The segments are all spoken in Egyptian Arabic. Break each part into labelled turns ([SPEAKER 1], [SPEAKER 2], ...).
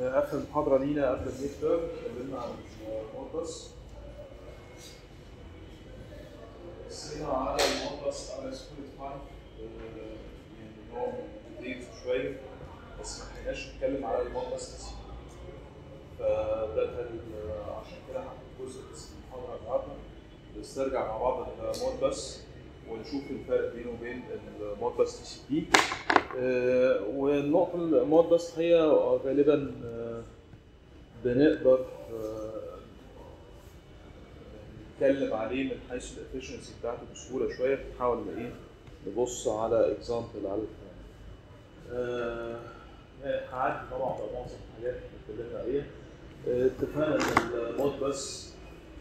[SPEAKER 1] اخر محاضره لينا قبل الميد تيرم اتكلمنا عن المودبس بصينا على المودبس على سكول فاين يعني نوع من الديتيلز شويه بس ما لحقناش نتكلم على المودبس بس فده كان عشان كده هاخد جزء بس من المحاضره النهارده نسترجع مع بعض المودبس ونشوف الفرق بينه وبين المودبس تي سي بي آه، والنقطة المودبس هي غالبا آه، بنقدر آه، نتكلم عليه من حيث الافشنسي بتاعته بسهولة شوية نحاول ايه نبص على اكزامبل على الكلام آه، يعني هعدي طبعا على معظم الحاجات اللي اتكلمنا عليها آه، اتفقنا ان المودبس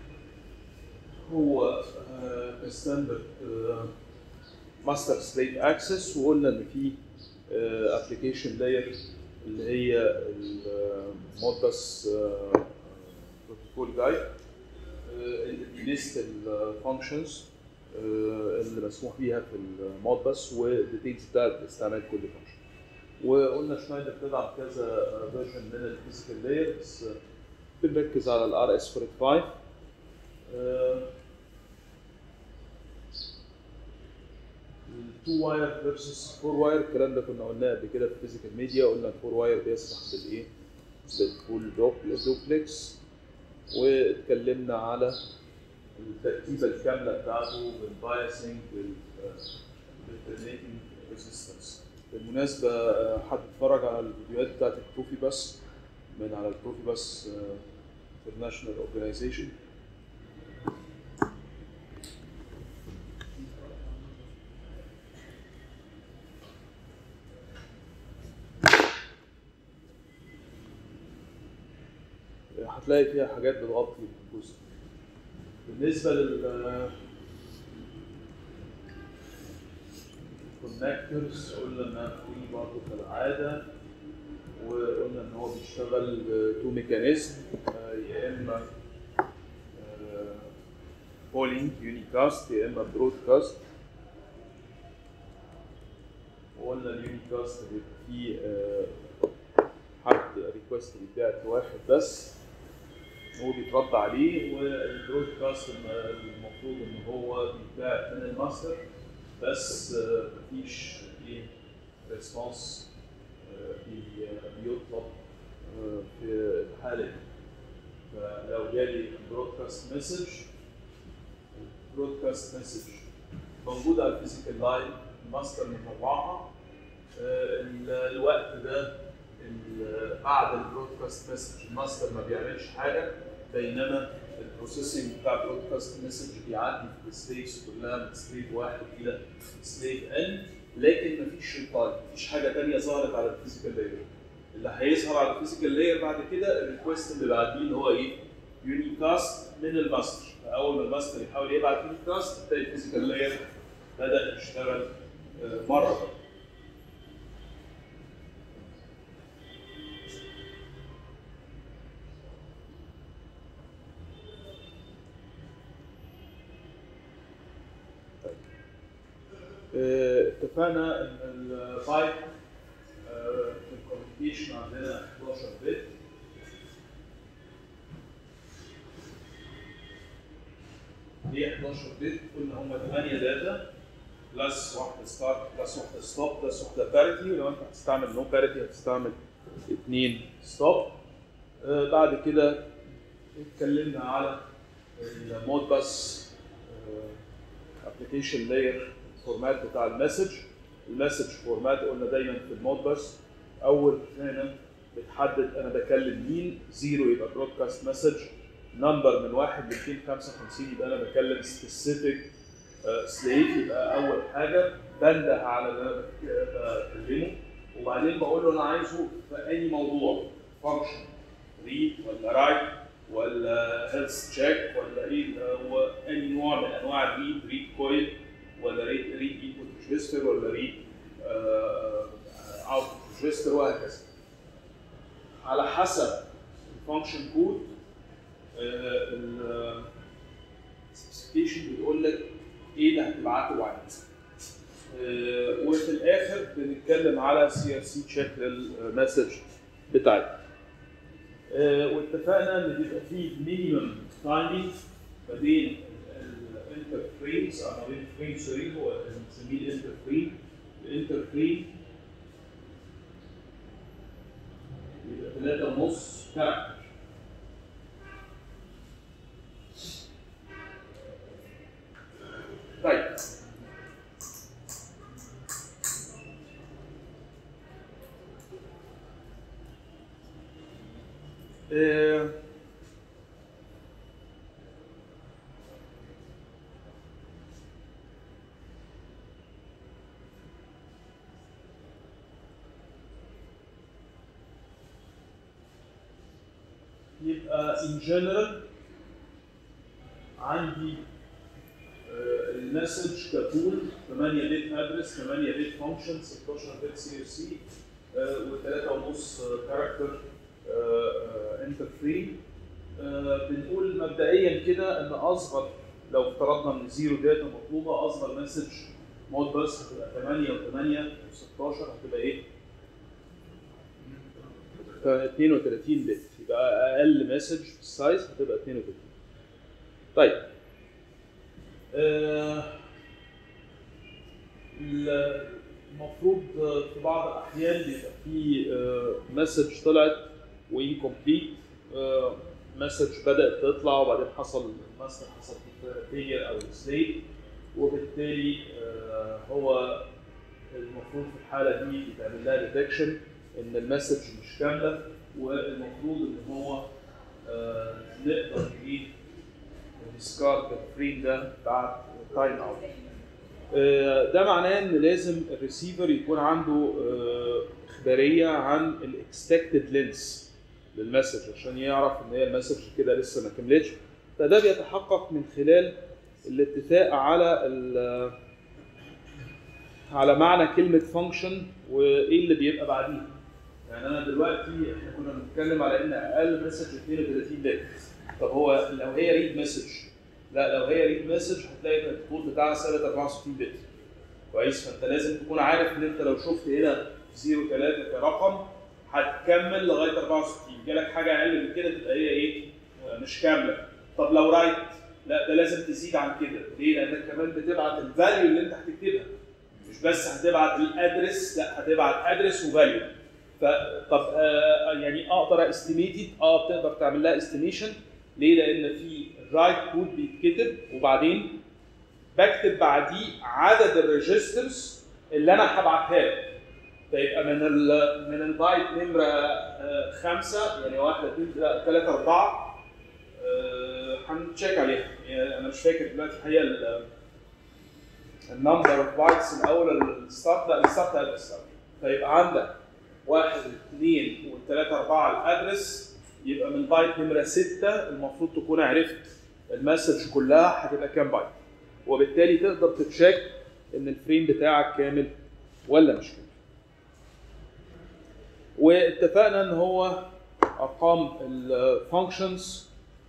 [SPEAKER 1] هو ستاندرد ماستر سليف اكسس وقلنا ان في ابلكيشن لاير اللي هي المودبس بروتوكول جايد اللي بيليست الفانكشنز اللي مسموح بيها في المودبس والديتيلز بتاعت استعمال كل فانكشن وقلنا شنايدر بتدعم كذا فيرجن من الفيزيكال لاير بس بنركز على الار اس 45 2 واير فيرسس 4 واير الكلام ده كنا قلناه قبل كده في فيزيكال ميديا قلنا ال 4 واير بيسمح بالايه؟ بالفول دوبلكس واتكلمنا على التركيبه الكامله بتاعته بالبايسنج بالترميتنج ريزيستنس بالمناسبه حد اتفرج على الفيديوهات بتاعت البروفي بس من على البروفي بس انترناشونال اورجانيزيشن هتلاقي فيها حاجات بتغطي الجزء بالنسبة لل كونكتورز قلنا انها فري برضه كالعادة وقلنا ان هو بيشتغل بتو ميكانيزم يا اما بولينج يونيكاست يا اما برودكاست وقلنا اليونيكاست بيبقى فيه حد ريكوست بيتبعت لواحد بس هو بيترد عليه والبرودكاست المفروض ان هو بيتبعت من الماستر بس مفيش ايه ريسبونس بيطلب في الحاله دي فلو جالي برودكاست مسج البرودكاست مسج موجوده على الفيزيكال لاين الماستر مطلعها الوقت ده بعد البرودكاست مسج الماستر ما بيعملش حاجه بينما البروسيسنج بتاع البرودكاست مسج بيعدي في الستيجز كلها من سليف واحد الى سليف ان لكن مفيش ريبلاي مفيش حاجه ثانيه ظهرت على الفيزيكال لاير اللي هيظهر على الفيزيكال لاير بعد كده الريكوست اللي بعديه اللي هو ايه؟ يونيكاست من الماستر فاول ما الماستر يحاول يبعت يونيكاست تلاقي الفيزيكال لاير بدا يشتغل مره اتفقنا ان البايب في الكوميونيكيشن عندنا 11 بت ليه 11 بت؟ قلنا هم 8 داتا بلس واحده ستارت بلس واحده ستوب بلس واحده باريتي ولو انت هتستعمل نو باريتي هتستعمل اثنين ستوب آه بعد كده اتكلمنا على المود بس ابلكيشن لاير الفورمات بتاع المسج المسج فورمات قلنا دايما في المود بس اول هنا بتحدد انا بكلم مين زيرو يبقى برودكاست مسج نمبر من واحد ل 255 يبقى انا بكلم سبيسيفيك سليف يبقى اول حاجه بنده على اللي انا بكلمه وبعدين بقول له انا عايزه في اي موضوع فانكشن ريد ولا رايت ولا هيلث تشيك ولا ايه هو اي نوع من انواع الريد ريد كويل ولا ريد ريد انبوت ريجستر ولا ريد اوت ريجستر وهكذا على حسب الفانكشن كود السبيسيفيكيشن بتقول لك ايه اللي هتبعته وعد وفي الاخر بنتكلم على سي ار سي تشيك للمسج بتاعتنا آه، واتفقنا ان بيبقى فيه مينيمم تايمينج ما بين الانتر فريمز او ما بين فريم سوري هو بنسميه الانتر فريم الانتر فريم يبقى ثلاثة ونص كاركتر طيب آه، يبقى in general عندي آه، المسج كتول 8 بت ادرس 8 بت فانكشن 16 بت سي اس سي و3 ونص كاركتر انتر فري بنقول مبدئيا كده ان اصغر لو افترضنا ان زيرو داتا مطلوبه اصغر مسج مود بس هتبقى 8 و8 و16 هتبقى ايه؟ 32 بت يبقى اقل مسج في السايز هتبقى 32 طيب آه، المفروض في بعض الاحيان بيبقى في مسج طلعت وانكمبليت مسج بدات تطلع وبعدين حصل مثلا حصل فيلير او سليت وبالتالي آه، هو المفروض في الحاله دي يتعمل لها ديتكشن ان المسج مش كامله والمفروض ان هو آه، نقدر ايه ديسكارد الفريم ده بعد تايم اوت ده معناه ان لازم الريسيفر يكون عنده آه، اخباريه عن الاكستكتد لينس للمسج عشان يعرف ان هي المسج كده لسه ما كملتش فده بيتحقق من خلال الاتفاق على ال- على معنى كلمه فانكشن وايه اللي بيبقى بعديها يعني انا دلوقتي احنا كنا بنتكلم على ان اقل مسج 32 بت طب هو لو هي ريد مسج لا لو هي ريد مسج هتلاقي ان الطول بتاعها ثابت 64 بت كويس فانت لازم تكون عارف ان انت لو شفت هنا 0 3 كرقم هتكمل لغايه 64 جالك حاجه اقل من كده تبقى هي ايه مش كامله طب لو رايت لا ده لازم تزيد عن كده ليه لانك كمان بتبعت الفاليو اللي انت هتكتبها مش بس هتبعت الادرس لا هتبعت ادرس وفاليو فطب آه يعني اقدر استيميتد اه بتقدر تعمل لها استيميشن ليه؟ لان في رايت كود بيتكتب وبعدين بكتب بعديه عدد الريجسترز اللي انا هبعتها له فيبقى من ال من البايت نمره آه، خمسه يعني واحد اثنين ثلاثه اربعه آه، هنتشيك عليها يعني انا مش فاكر دلوقتي الحقيقه ال- النمبر اوف بايتس الاول الستارت لا الستارت ادرس فيبقى عندك واحد اثنين وثلاثة أربعة الأدرس يبقى من بايت نمرة ستة المفروض تكون عرفت المسج كلها هتبقى كام بايت وبالتالي تقدر تتشيك إن الفريم بتاعك كامل ولا مش كامل. واتفقنا إن هو أرقام الفانكشنز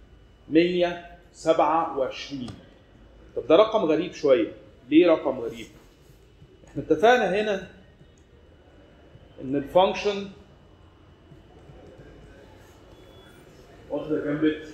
[SPEAKER 1] 127 طب ده رقم غريب شوية ليه رقم غريب؟ احنا اتفقنا هنا ان الفانكشن واخده كام بت؟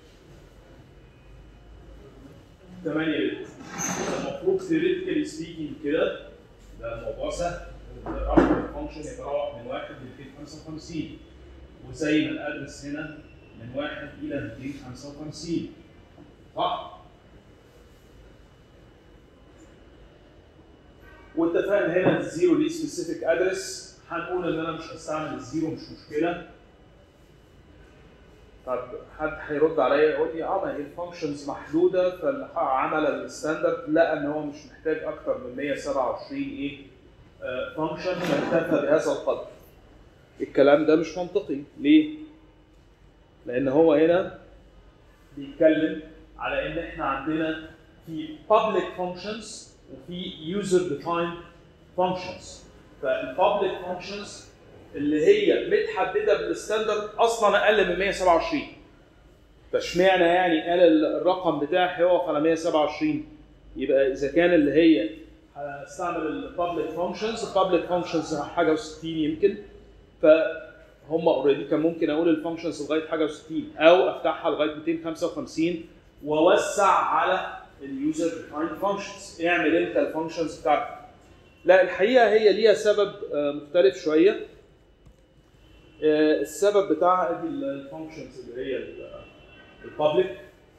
[SPEAKER 1] 8 بت المفروض ثيوريتيكالي سبيكينج كده ده الموضوع سهل رقم الفانكشن يتراوح من 1 ل 255 وزي ما الادرس هنا من 1 الى 255 صح؟ واتفقنا هنا الزيرو ليه سبيسيفيك ادرس هنقول ان انا مش هستعمل الزيرو مش مشكله طب حد هيرد عليا يقول لي اه ما هي الفانكشنز محدوده فعمل الستاندرد لقى ان هو مش محتاج اكتر من 127 ايه فانكشن فاكتفى بهذا القدر الكلام ده مش منطقي ليه؟ لان هو هنا بيتكلم على ان احنا عندنا في public functions وفي user defined functions فالبابليك فانكشنز اللي هي متحدده بالستاندرد اصلا اقل من 127 فاشمعنى يعني قال الرقم بتاعي هيقف على 127 يبقى اذا كان اللي هي هستعمل البابليك فانكشنز البابليك فانكشنز حاجه و60 يمكن
[SPEAKER 2] هم اوريدي كان ممكن اقول الفانكشنز لغايه حاجه و60 او افتحها لغايه 255 واوسع على اليوزر ديفايند فانكشنز اعمل انت الفانكشنز بتاعتك لا الحقيقه هي ليها سبب آه، مختلف شويه آه، السبب بتاعها ادي الفانكشنز اللي هي البابليك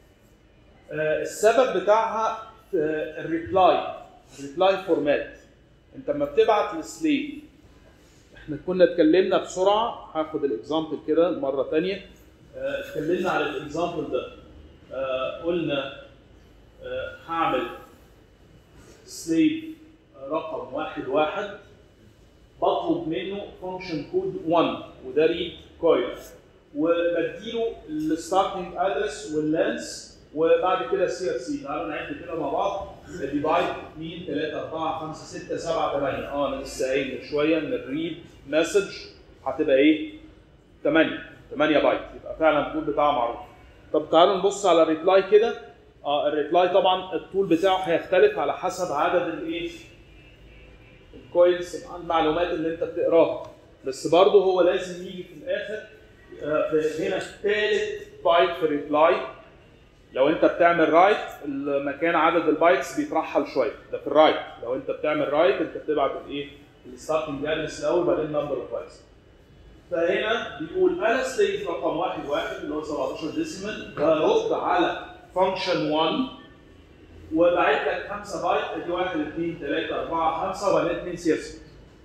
[SPEAKER 2] السبب بتاعها الريبلاي الريبلاي فورمات انت لما بتبعت للسليف احنا كنا اتكلمنا بسرعه هاخد الاكزامبل كده مره ثانيه اتكلمنا على الاكزامبل ده آه، قلنا آه، هعمل سليف رقم واحد واحد بطلب منه فانكشن كود 1 وده ريد كويل وبديله الستارتنج ادرس واللانس وبعد كده السي اف سي تعالوا نعد كده مع بعض ديفايد 2 3 4 5 6 7 8 اه انا لسه قايل من شويه ان الريد مسج هتبقى ايه؟ 8 8 بايت يبقى فعلا الطول بتاعها معروف طب تعالوا نبص على الريبلاي كده اه الريبلاي طبعا الطول بتاعه هيختلف على حسب عدد الايه؟ الكوينز المعلومات اللي انت بتقراها بس برضه هو لازم يجي في الاخر آه، في هنا ثالث بايت في الريبلاي لو انت بتعمل رايت المكان عدد البايتس بيترحل شويه ده في الرايت لو انت بتعمل رايت انت بتبعت الايه الستارتنج ادرس الاول بعدين نمبر اوف بايتس فهنا بيقول انا ستيت رقم واحد واحد اللي هو 17 ديسيمال برد على فانكشن 1 وبعت لك 5 بايت ادي 1 2 3 4 5 وبعدين 2 سيرس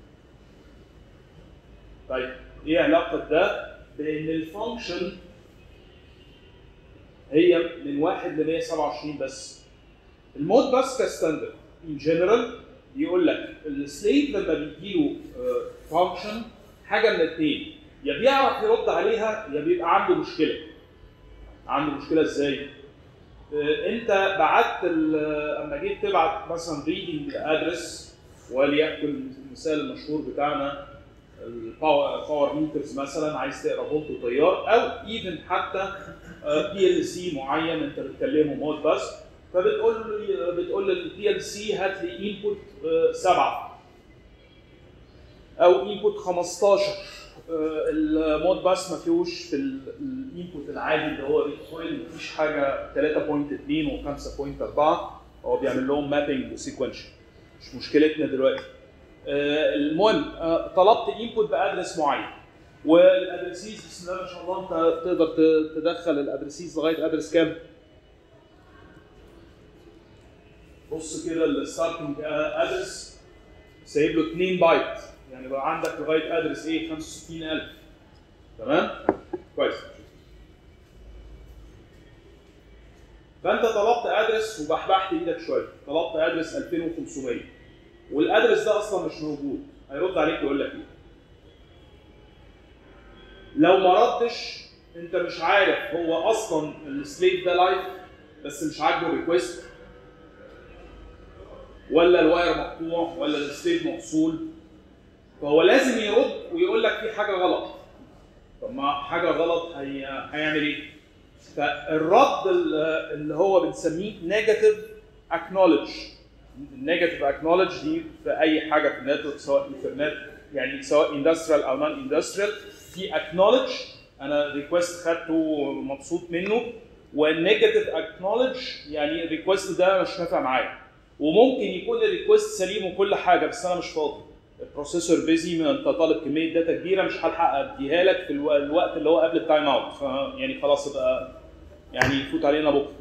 [SPEAKER 2] طيب ايه علاقه ده بان الفانكشن هي من 1 ل 127 بس المود بس كستاندرد ان جنرال بيقول لك السليف لما بيجي له فانكشن حاجه من الاثنين يا بيعرف يرد عليها يا بيبقى عنده مشكله عنده مشكله ازاي؟ آه، انت بعت ال- اما جيت تبعت مثلا ريدنج ادرس وليكن المثال المشهور بتاعنا الباور باور ميترز مثلا عايز تقرا فولت وتيار او ايفن حتى بي ال سي معين انت بتكلمه مود بس فبتقول له بتقول للبي ال سي هات لي انبوت 7 او انبوت 15 آه، المود باس ما فيهوش في الانبوت العادي اللي هو ريد كويل ما فيش حاجه 3.2 و5.4 هو بيعمل لهم مابنج سيكونشال مش مشكلتنا دلوقتي آه، المهم آه، طلبت انبوت بادرس معين والادرسيز بسم الله ما شاء الله انت تقدر ت- تدخل الادرسيز لغايه ادرس كام؟ بص كده الستارتنج ادرس سايب له 2 بايت يعني بقى عندك لغايه ادرس ايه 65000 تمام؟ كويس فانت طلبت ادرس وبحبحت ايدك شويه طلبت ادرس 2500 والادرس ده اصلا مش موجود هيرد عليك يقول لك ايه لو ما ردش انت مش عارف هو اصلا السليف ده لايف بس مش عاجبه الريكوست ولا الواير مقطوع ولا السليف مفصول فهو لازم يرد ويقول لك في حاجه غلط طب ما حاجه غلط هي... هيعمل ايه؟ فالرد ال- اللي هو بنسميه نيجاتيف اكنولج النيجاتيف اكنولج دي في اي حاجه في النتورك سواء انترنت يعني سواء اندستريال او نون اندستريال في اكنولج انا ريكوست خدته مبسوط منه والنيجاتيف اكنولج يعني الريكوست ده مش نافع معايا وممكن يكون الريكوست سليم وكل حاجه بس انا مش فاضي البروسيسور بيزي ما انت طالب كميه داتا كبيره مش هلحق اديها لك في الو- الوقت اللي هو قبل التايم اوت فيعني خلاص يبقى يعني يفوت علينا بكره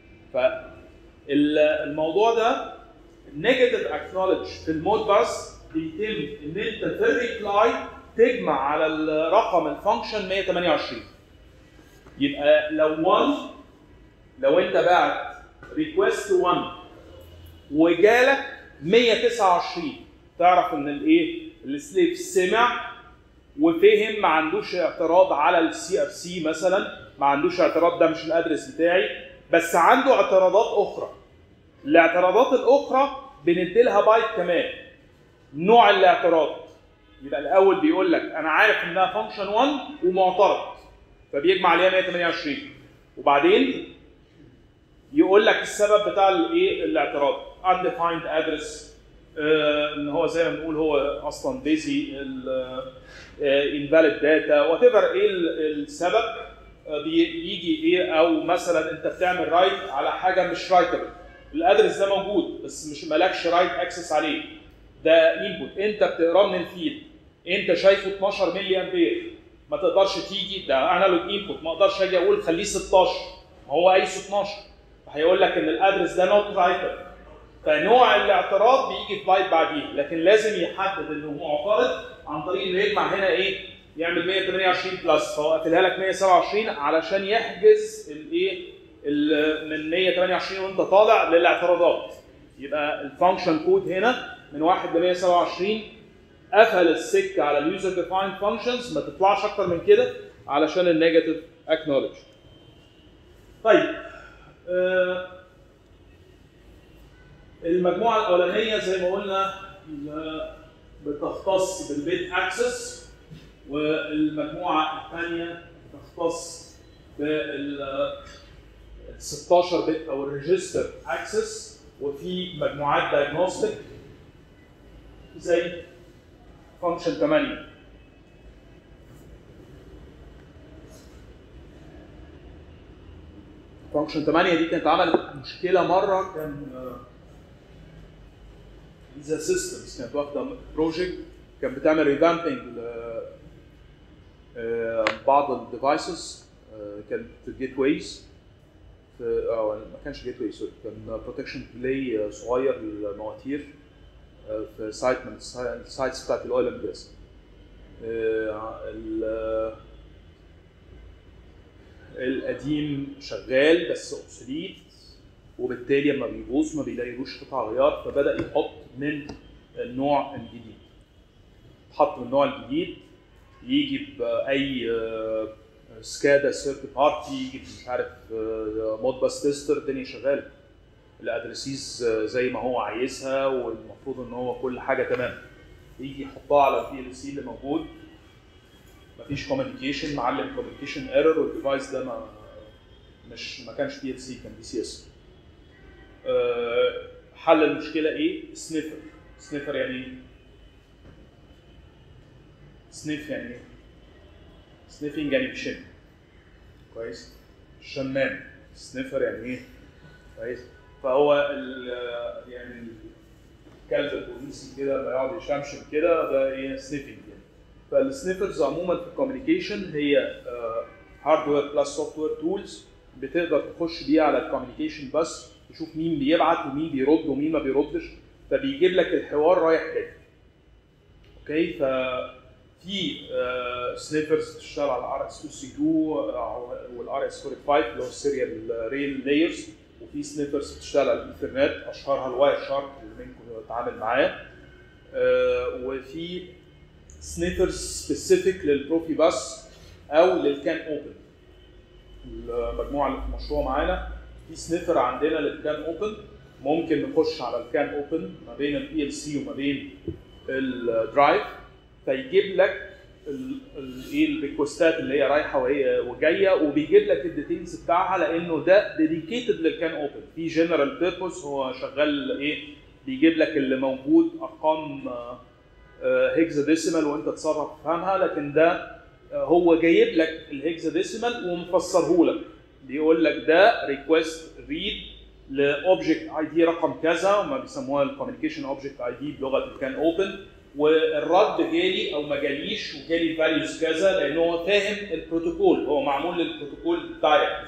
[SPEAKER 2] فالموضوع ده النيجاتيف اكنولج في المود باس بيتم ان انت في الريبلاي تجمع على الرقم الفانكشن 128 يبقى لو 1 لو انت بعت ريكوست 1 وجالك 129 تعرف ان الايه السليف سمع وفهم ما عندوش اعتراض على السي اف سي مثلا ما عندوش اعتراض ده مش الادرس بتاعي بس عنده اعتراضات اخرى الاعتراضات الاخرى بنديلها بايت كمان نوع الاعتراض يبقى الاول بيقول لك انا عارف انها فانكشن 1 ومعترض فبيجمع عليها 128 وبعدين يقول لك السبب بتاع الايه الاعتراض undefined address آه، ان هو زي ما بنقول هو اصلا بيزي انفاليد داتا وات ايفر ايه ال- السبب آه، بيجي ايه او مثلا انت بتعمل رايت على حاجه مش رايتبل الادرس ده موجود بس مش مالكش رايت اكسس عليه ده انبوت انت بتقراه من الفيد انت شايفه 12 ملي امبير ما تقدرش تيجي ده انالوج انبوت ما اقدرش اجي اقول خليه 16 ما هو قايسه 12 فهيقول لك ان الادرس ده نوت رايتبل فنوع الاعتراض بيجي في بايت بعديه لكن لازم يحدد انه معترض عن طريق انه يجمع هنا ايه يعمل 128 بلس فهو قافلها لك 127 علشان يحجز الايه ال- من 128 وانت طالع للاعتراضات يبقى الفانكشن كود هنا من 1 ل 127 قفل السكه على اليوزر ديفايند فانكشنز ما تطلعش اكتر من كده علشان النيجاتيف اكنولج طيب آه المجموعه الاولانيه زي ما قلنا ال- بتختص بالبيت اكسس والمجموعه الثانيه تختص بال 16 بت او الريجستر اكسس وفي مجموعات دايجنوستيك زي فانكشن 8 فانكشن 8 دي كانت عملت مشكله مره كان فيزا سيستمز كانت واخده بروجكت كانت بتعمل ريفامبنج بعض الديفايسز كانت جيت ويز او ما كانش جيت واي سوري كان بروتكشن بلاي صغير للمواتير آه، في سايت من الساي- السايتس بتاعت الاويل اند جاز القديم شغال بس اوبسوليت وبالتالي لما بيبوظ ما بيلاقيلوش قطع غيار فبدا يحط من النوع الجديد حط من النوع الجديد يجي باي آه، سكادا سيرت بارتي يجي مش عارف آه، مودباس تيستر الدنيا شغاله الادرسيز آه، زي ما هو عايزها والمفروض ان هو كل حاجه تمام يجي يحطها على البي ال سي اللي موجود مفيش كوميونيكيشن معلم كوميونيكيشن ايرور والديفايس ده ما مش ما كانش بي ال سي كان بي سي اس حل المشكله ايه؟ سنيفر سنيفر يعني ايه؟ سنيف يعني ايه؟ سنيفنج يعني بيشم كويس شمام سنيفر يعني ايه؟ كويس فهو ال يعني الكلب البوليسي كده لما يقعد يشمشم كده ده ايه سنيفنج يعني فالسنيفرز عموما في الكوميونيكيشن هي هاردوير بلس سوفت وير تولز بتقدر تخش بيها على الكوميونيكيشن بس تشوف مين بيبعت ومين بيرد ومين ما بيردش فبيجيب لك الحوار رايح جاي اوكي ففي سنيفرز بتشتغل على ار اس 2 سي 2 والار اس 45 اللي هو السيريال ريل لايرز وفي سنيفرز بتشتغل على الايثرنت اشهرها الواير شارك اللي منكم اتعامل معاه آه، وفي سنيفرز سبيسيفيك للبروفي باس او للكان اوبن المجموعه اللي في المشروع معانا في سنيفر عندنا للكان اوبن ممكن نخش على الكان اوبن ما بين البي ال سي وما بين الدرايف فيجيب لك ال- ال- ايه الريكوستات اللي هي رايحه وهي وجايه وبيجيب لك الديتيلز بتاعها لانه ده ديديكيتد للكان اوبن في جنرال بيربوس هو شغال ايه بيجيب لك اللي موجود ارقام هيكزا ديسيمال وانت تصرف تفهمها لكن ده آه، هو جايب لك الهيكزا ديسيمال ومفسره لك بيقول لك ده ريكوست ريد لاوبجكت اي دي رقم كذا وما بيسموها الكوميونيكيشن اوبجكت اي دي بلغه الكان اوبن والرد جالي او ما جاليش وجالي فاليوز كذا لان هو فاهم البروتوكول هو معمول للبروتوكول دايركت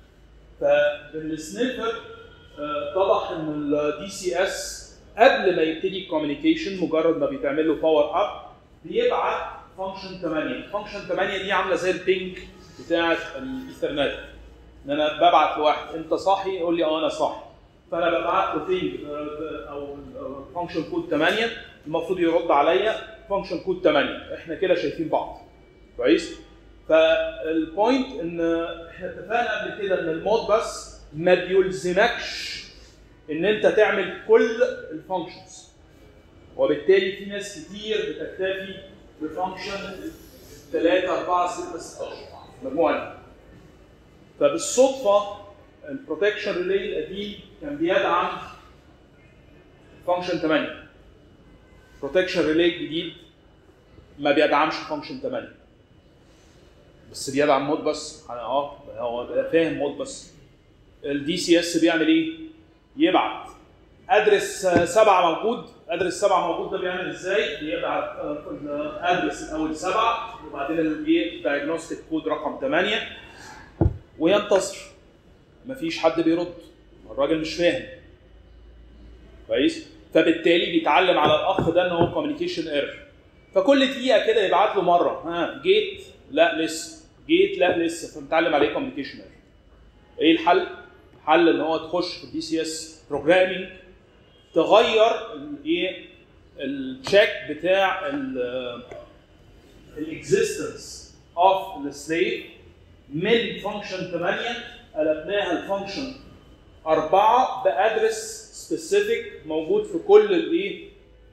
[SPEAKER 2] فبالسنيفر آه، اتضح ان الدي سي اس قبل ما يبتدي الكوميونيكيشن مجرد ما بيتعمل له باور اب بيبعت فانكشن 8 فانكشن 8 دي عامله زي البينج بتاعه الايثرنت ان انا ببعت لواحد انت صاحي يقول لي اه انا صاحي فانا ببعت له بينج او فانكشن كود 8 المفروض يرد عليا فانكشن كود 8 احنا كده شايفين بعض كويس فالبوينت ان احنا اتفقنا قبل كده ان المود بس ما بيلزمكش ان انت تعمل كل الفانكشنز وبالتالي في ناس كتير بتكتفي بفانكشن 3 4 6 16 مجموعه دي. فبالصدفه البروتكشن ريلي القديم كان بيدعم فانكشن 8 بروتكشن ريلي جديد ما بيدعمش فانكشن 8 بس بيدعم مود بس اه هو فاهم مود بس الدي سي اس بيعمل ايه؟ يبعت ادرس سبعه موجود ادرس سبعه موجود ده بيعمل ازاي؟ بيبعت ادرس الاول سبعه وبعدين الايه دايجنوستيك كود رقم 8 وينتصر مفيش حد بيرد الراجل مش فاهم كويس فبالتالي بيتعلم على الاخ ده ان هو كوميونيكيشن ايرور فكل دقيقه كده يبعت له مره ها جيت لا لسه جيت لا لسه فمتعلم عليه كوميونيكيشن ايرور ايه الحل؟ الحل ان هو تخش في الدي سي اس بروجرامينج تغير الايه التشيك بتاع الاكزيستنس اوف السليف من فانكشن 8 قلبناها لفانكشن 4 بادرس سبيسيفيك موجود في كل الايه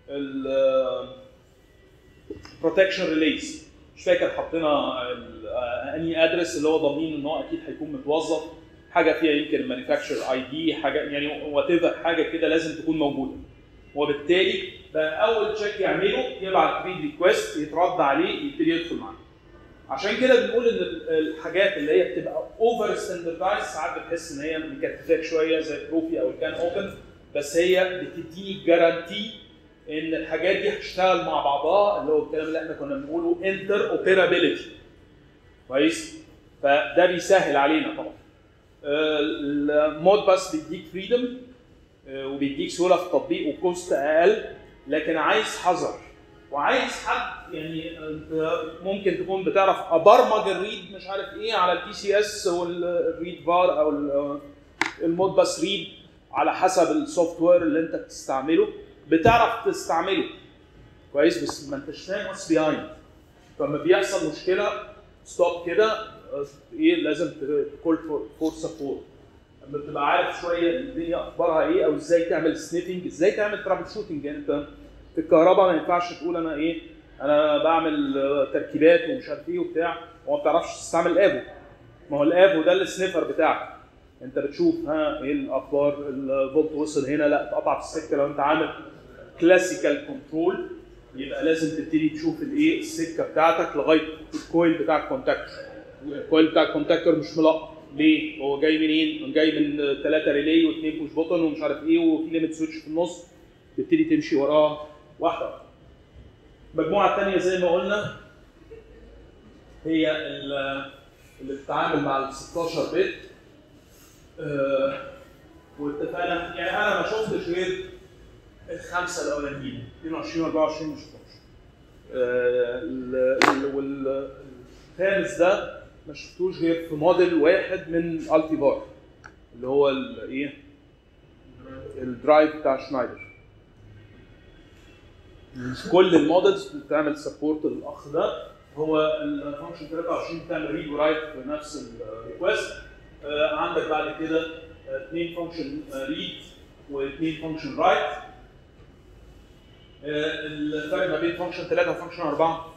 [SPEAKER 2] البروتكشن ريليز مش فاكر حطينا اني ادرس اللي هو ضامنين ان هو اكيد هيكون متوظف حاجه فيها يمكن مانيفاكتشر اي دي حاجه يعني وات حاجه كده لازم تكون موجوده وبالتالي بقى اول تشيك يعمله يبعت ريد ريكويست يترد عليه يبتدي يدخل معاه عشان كده بنقول ان الحاجات اللي هي بتبقى اوفر ستاندردايز ساعات بتحس ان هي مكتفاك شويه زي بروفي او الكان اوبن بس هي بتديك جارانتي ان الحاجات دي هتشتغل مع بعضها اللي هو الكلام اللي احنا كنا بنقوله انتر اوبيرابيلتي كويس فده بيسهل علينا طبعا المود بس بيديك فريدم وبيديك سهوله في التطبيق وكوست اقل لكن عايز حذر وعايز حد يعني انت ممكن تكون بتعرف ابرمج الريد مش عارف ايه على البي سي اس والريد فار او المود بس ريد على حسب السوفت وير اللي انت بتستعمله بتعرف تستعمله كويس بس ما انتش فاهم واتس بيهايند فلما بيحصل مشكله ستوب كده ايه لازم تكول فور سبورت لما بتبقى عارف شويه الدنيا اخبارها ايه او ازاي تعمل سنيفنج ازاي تعمل ترابل شوتنج يعني انت في الكهرباء ما ينفعش تقول انا ايه انا بعمل تركيبات ومش عارف ايه وبتاع وما بتعرفش تستعمل الافو ما هو الافو ده السنيفر بتاعك انت بتشوف ها ايه الاخبار الفولت وصل هنا لا اتقطع في السكه لو انت عامل كلاسيكال كنترول يبقى لازم تبتدي تشوف الايه السكه بتاعتك لغايه الكويل بتاع الكونتاكتور الكويل بتاع الكونتاكتور مش ملقط ليه؟ هو جاي منين؟ جاي من ثلاثه ريلي واثنين بوش بوتن ومش عارف ايه وفي ليميت سويتش في النص تبتدي تمشي وراه واحده المجموعه الثانيه زي ما قلنا هي اللي بتتعامل مع ال 16 بت آه واتفقنا يعني انا ما شفتش غير الخمسه الاولانيين 22 و 24 ما شفتهمش آه والخامس ده ما شفتوش غير في موديل واحد من التي بار اللي هو الايه الدرايف بتاع شنايدر كل المودلز بتعمل سبورت للاخ ده هو الفانكشن 23 بتعمل ريد ورايت في نفس الريكوست آه عندك بعد كده اثنين فانكشن ريد واثنين فانكشن رايت الفرق ما بين فانكشن 3 وفانكشن 4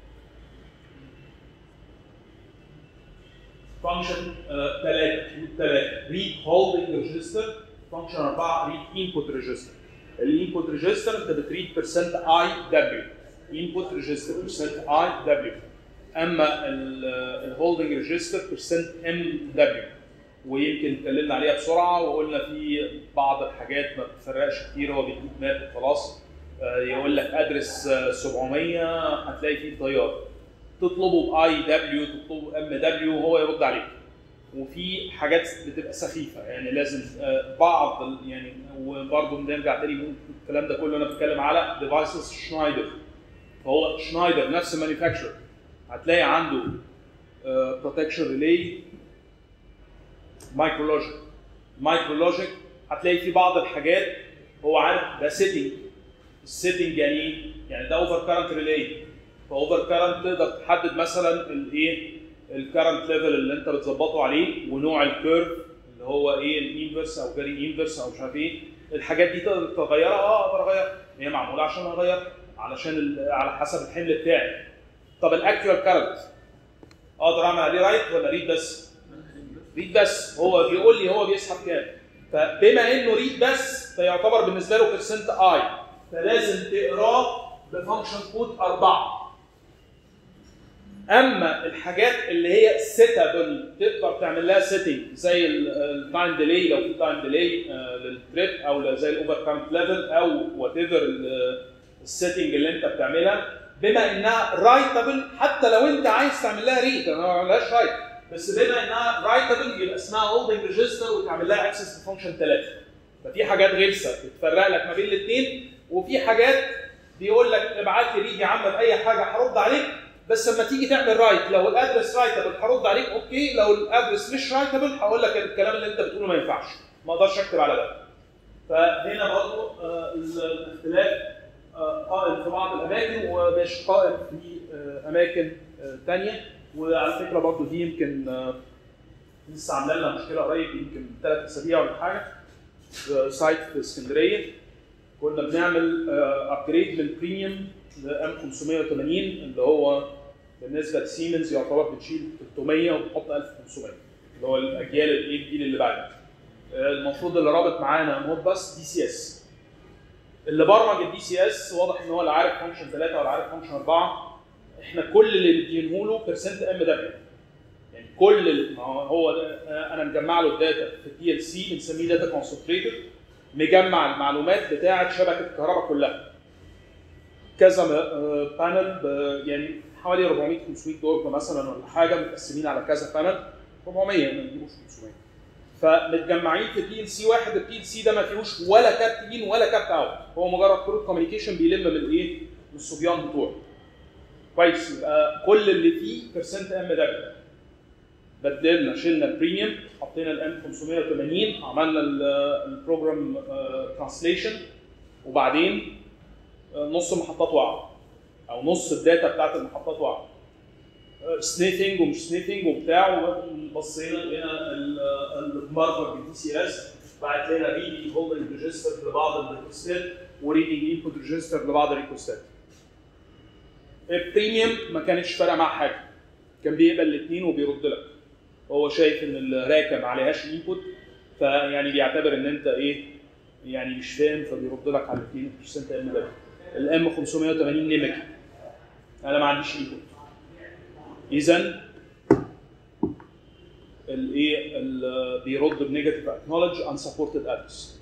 [SPEAKER 2] فانكشن 3 3 ريد هولدنج ريجستر فانكشن 4 ريد انبوت ريجستر الانبوت ريجستر انت بتريد برسنت اي دبليو انبوت ريجستر برسنت اي دبليو اما الهولدنج ريجستر برسنت ام دبليو ويمكن اتكلمنا عليها بسرعه وقلنا في بعض الحاجات ما بتفرقش كتير هو بيديك ماب خلاص يقول لك ادرس 700 هتلاقي فيه طيار تطلبه باي دبليو تطلبه ام دبليو وهو يرد عليك وفي حاجات بتبقى سخيفه يعني لازم بعض يعني وبرضه بنرجع تاني نقول الكلام ده كله انا بتكلم على ديفايسز شنايدر فهو شنايدر نفس المانيفاكتشر هتلاقي عنده بروتكشن ريلي مايكرو لوجيك مايكرو لوجيك هتلاقي في بعض الحاجات هو عارف ده سيتنج السيتنج يعني ايه؟ يعني ده اوفر كارنت ريلي فاوفر كارنت تقدر تحدد مثلا الايه الكرنت ليفل اللي انت بتظبطه عليه ونوع الكيرف اللي هو ايه الانفرس او فيري انفرس او مش عارف ايه الحاجات دي تقدر تغيرها اه اقدر اغيرها هي معموله عشان اغير علشان على حسب الحمل بتاعي طب الاكتوال كرنت اقدر اعمل عليه رايت ولا ريد بس؟ ريد بس هو بيقول لي هو بيسحب كام فبما انه ريد بس فيعتبر بالنسبه له بيرسنت اي فلازم تقراه بفانكشن كود اربعه اما الحاجات اللي هي سيتابل تقدر تعمل لها سيتنج زي التايم ديلي لو في تايم ديلي للتريب او زي الاوفر كارنت ليفل او وات ايفر السيتنج اللي انت بتعملها بما انها رايتابل حتى لو انت عايز تعمل لها ريد انا ما بعملهاش رايت بس بما انها رايتابل يبقى اسمها هولدنج ريجستر وتعمل لها اكسس لفانكشن ثلاثه ففي حاجات غلسه بتفرق لك ما بين الاثنين وفي حاجات بيقول لك ابعت لي ريد يا عم باي حاجه هرد عليك بس لما تيجي تعمل رايت لو الادرس رايتابل هرد عليك اوكي لو الادرس مش رايتابل هقول لك الكلام اللي انت بتقوله ما ينفعش ما اقدرش اكتب على ده فهنا برضه آه الاختلاف آه قائم في بعض الاماكن ومش قائم في آه اماكن ثانيه وعلى فكره برضه دي يمكن لسه عامله لنا مشكله قريب يمكن ثلاث اسابيع ولا حاجه في سايت في اسكندريه كنا بنعمل ابجريد من بريميوم ل ام 580 اللي هو بالنسبه لسيمنز يعتبر بتشيل 300 وبتحط 1500 اللي هو الاجيال الايه الجيل اللي بعده. المفروض اللي رابط معانا مود بس دي سي اس. اللي برمج الدي سي اس واضح ان هو اللي عارف فانكشن 3 ولا عارف فانكشن 4 احنا كل اللي مدينه له بيرسنت ام دبليو. يعني كل ما هو انا مجمع له الداتا في الدي ال سي بنسميه داتا كونسنتريتد مجمع المعلومات بتاعه شبكه الكهرباء كلها. كذا بانل يعني حوالي 400 500 دور مثلا ولا حاجه متقسمين على كذا بانل 400 ما نجيبوش 500 فمتجمعين في بي ال سي واحد البي ال سي ده ما فيهوش ولا كارت ان ولا كارت اوت هو مجرد كروت كوميونيكيشن بيلم من الايه؟ من الصبيان بتوعه كويس يبقى كل اللي فيه بيرسنت ام دبليو بدلنا شلنا البريميوم حطينا الام 580 عملنا البروجرام ترانسليشن وبعدين نص المحطات وقعوا او نص الداتا بتاعت المحطات وقعوا سنيفنج ومش سنيفنج وبتاع وبصينا لقينا الماركر بالدي سي اس بعت لنا ريدنج هولدنج ريجستر لبعض الريكوستات وريدنج انبوت ريجستر لبعض الريكوستات البريميوم ما كانتش فارقه معاه حاجه كان بيقبل الاثنين وبيرد لك هو شايف ان الراكه ما عليهاش انبوت فيعني بيعتبر ان انت ايه يعني مش فاهم فبيرد لك على الاثنين برسنت ام دبليو الام 580 نمك انا ما عنديش انبوت اذا الايه بيرد بنيجاتيف اكنولج ان سبورتد ادرس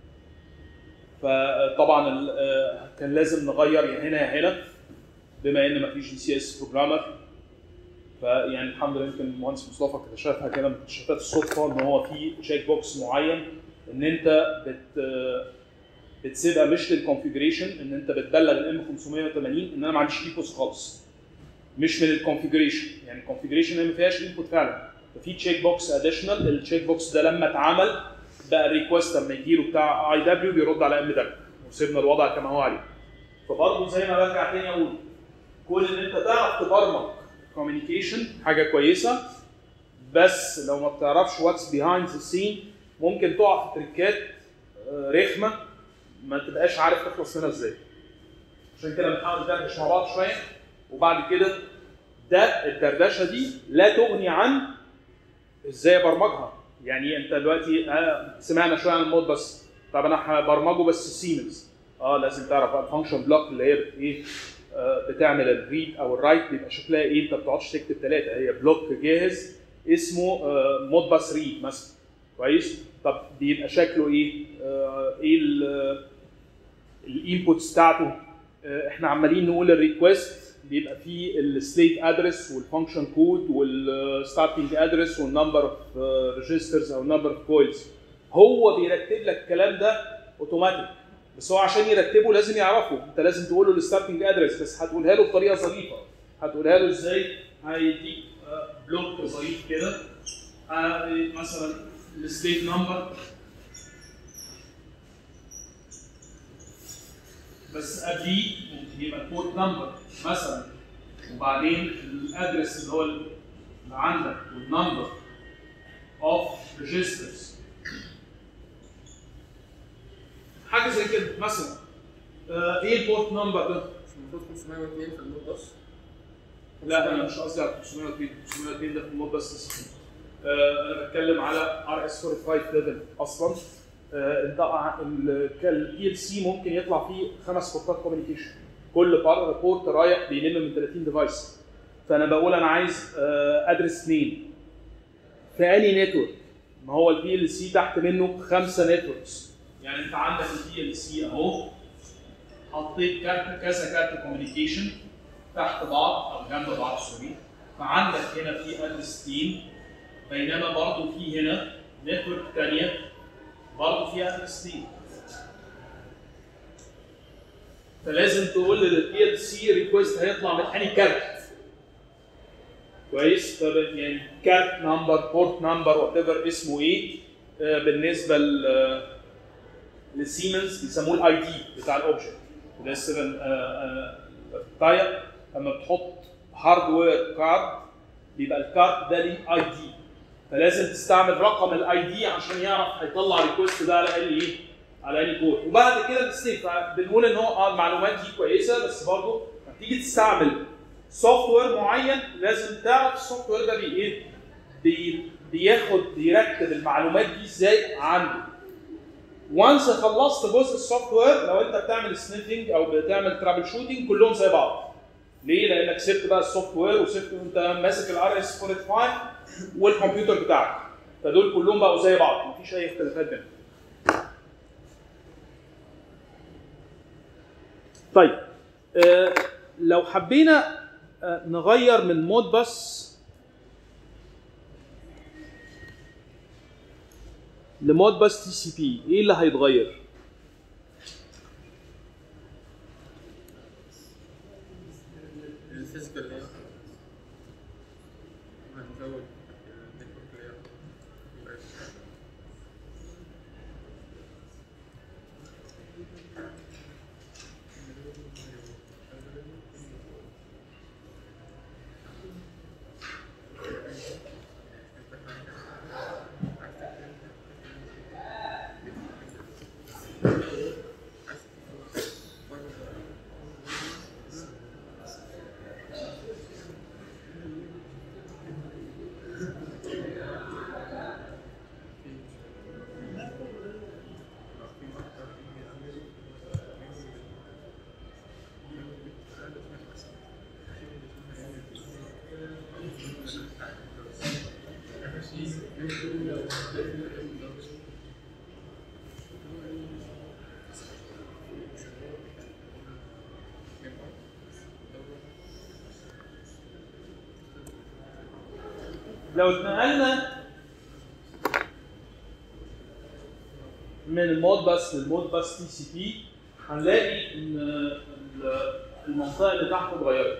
[SPEAKER 2] فطبعا كان لازم نغير يا هنا يا هنا بما ان ما فيش دي سي اس بروجرامر فيعني الحمد لله يمكن المهندس مصطفى اكتشفها كده من اكتشافات الصدفه ان هو في تشيك بوكس معين ان انت بت بتسيبها مش للكونفيجريشن ان انت بتبلغ الام 580 ان انا ما عنديش ايكوس خالص مش من الكونفيجريشن يعني الكونفيجريشن ما فيهاش انبوت فعلا ففي تشيك بوكس اديشنال التشيك بوكس ده لما اتعمل بقى الريكوست لما يجي له بتاع اي دبليو بيرد على ام دبليو وسيبنا الوضع كما هو عليه فبرضه زي ما برجع تاني اقول كون ان انت تعرف تبرمج كوميونيكيشن حاجه كويسه بس لو ما بتعرفش واتس بيهايند ذا سين ممكن تقع في تريكات رخمه ما تبقاش عارف تخلص منها ازاي عشان كده بنحاول ندردش مع بعض شويه وبعد كده ده الدردشه دي لا تغني عن ازاي ابرمجها يعني انت دلوقتي سمعنا شويه عن المود بس طب انا هبرمجه بس سيمنز اه لازم تعرف الفانكشن بلوك اللي هي بت ايه بتعمل الريد او الرايت بيبقى شكلها ايه انت ما بتقعدش تكتب ثلاثه هي بلوك جاهز اسمه مود باس ريد مثلا كويس طب بيبقى شكله ايه آه ايه الانبوتس بتاعته آه احنا عمالين نقول الريكوست بيبقى فيه السليف ادرس والفانكشن كود والستارتنج ادرس والنمبر اوف ريجسترز او نمبر اوف كويلز هو بيرتب لك الكلام ده اوتوماتيك بس هو عشان يرتبه لازم يعرفه انت لازم تقول له الستارتنج ادرس بس هتقولها له بطريقه ظريفه هتقولها له ازاي هيديك بلوك ظريف كده مثلا الستيت نمبر بس قبليه ممكن يبقى البورت نمبر مثلا وبعدين الادرس اللي هو اللي عندك والنمبر اوف ريجسترز حاجه زي كده مثلا آه ايه البورت نمبر ده؟
[SPEAKER 3] المفروض 502 في النوت بس
[SPEAKER 2] لا انا مش قصدي على 502 502 ده في المود بس آه انا بتكلم على ار اس 45 ليفل اصلا آه انت الاي ال سي ممكن يطلع فيه خمس بورتات كوميونيكيشن كل بورت رايح بيلم من 30 ديفايس فانا بقول انا عايز ادرس اثنين في اني نتورك ما هو البي ال سي تحت منه خمسه نتوركس يعني انت عندك البي ال سي اهو حطيت كارت كذا كارت كوميونيكيشن تحت بعض او جنب بعض سوري فعندك هنا في ادرس تيم بينما برضه في هنا نتورك ثانيه برضه فيها ادرس تيم فلازم تقول للبي ال سي ريكوست هيطلع من انهي كارت كويس طب يعني كارت نمبر بورت نمبر وات ايفر اسمه ايه آه، بالنسبه ل للسيمنز بيسموه الاي دي بتاع الاوبجكت ده 7 تايب لما بتحط هاردوير كارد بيبقى الكارد ده ليه اي دي فلازم تستعمل رقم الاي دي عشان يعرف هيطلع ريكوست ده على انهي ايه على انهي كود وبعد كده الستيت فبنقول ان هو اه المعلومات دي كويسه بس برضه لما تيجي تستعمل سوفت وير معين لازم تعرف السوفت وير ده بي ايه بي بياخد بيرتب المعلومات دي ازاي عنده وانس خلصت جزء السوفت وير لو انت بتعمل سنيفنج او بتعمل ترابل شوتنج كلهم زي بعض ليه؟ لانك سبت بقى السوفت وير وسبت انت ماسك الار اس 45 والكمبيوتر بتاعك فدول كلهم بقوا زي بعض مفيش اي اختلافات بينهم. طيب آه لو حبينا آه نغير من مود بس لمود بس تي سي بي ايه اللي هيتغير؟
[SPEAKER 3] الفيزيكال لاير هنزود النتورك لاير
[SPEAKER 2] لو اتنقلنا من المود بس للمود بس تي سي بي هنلاقي ان ال- المنطقه اللي تحت اتغيرت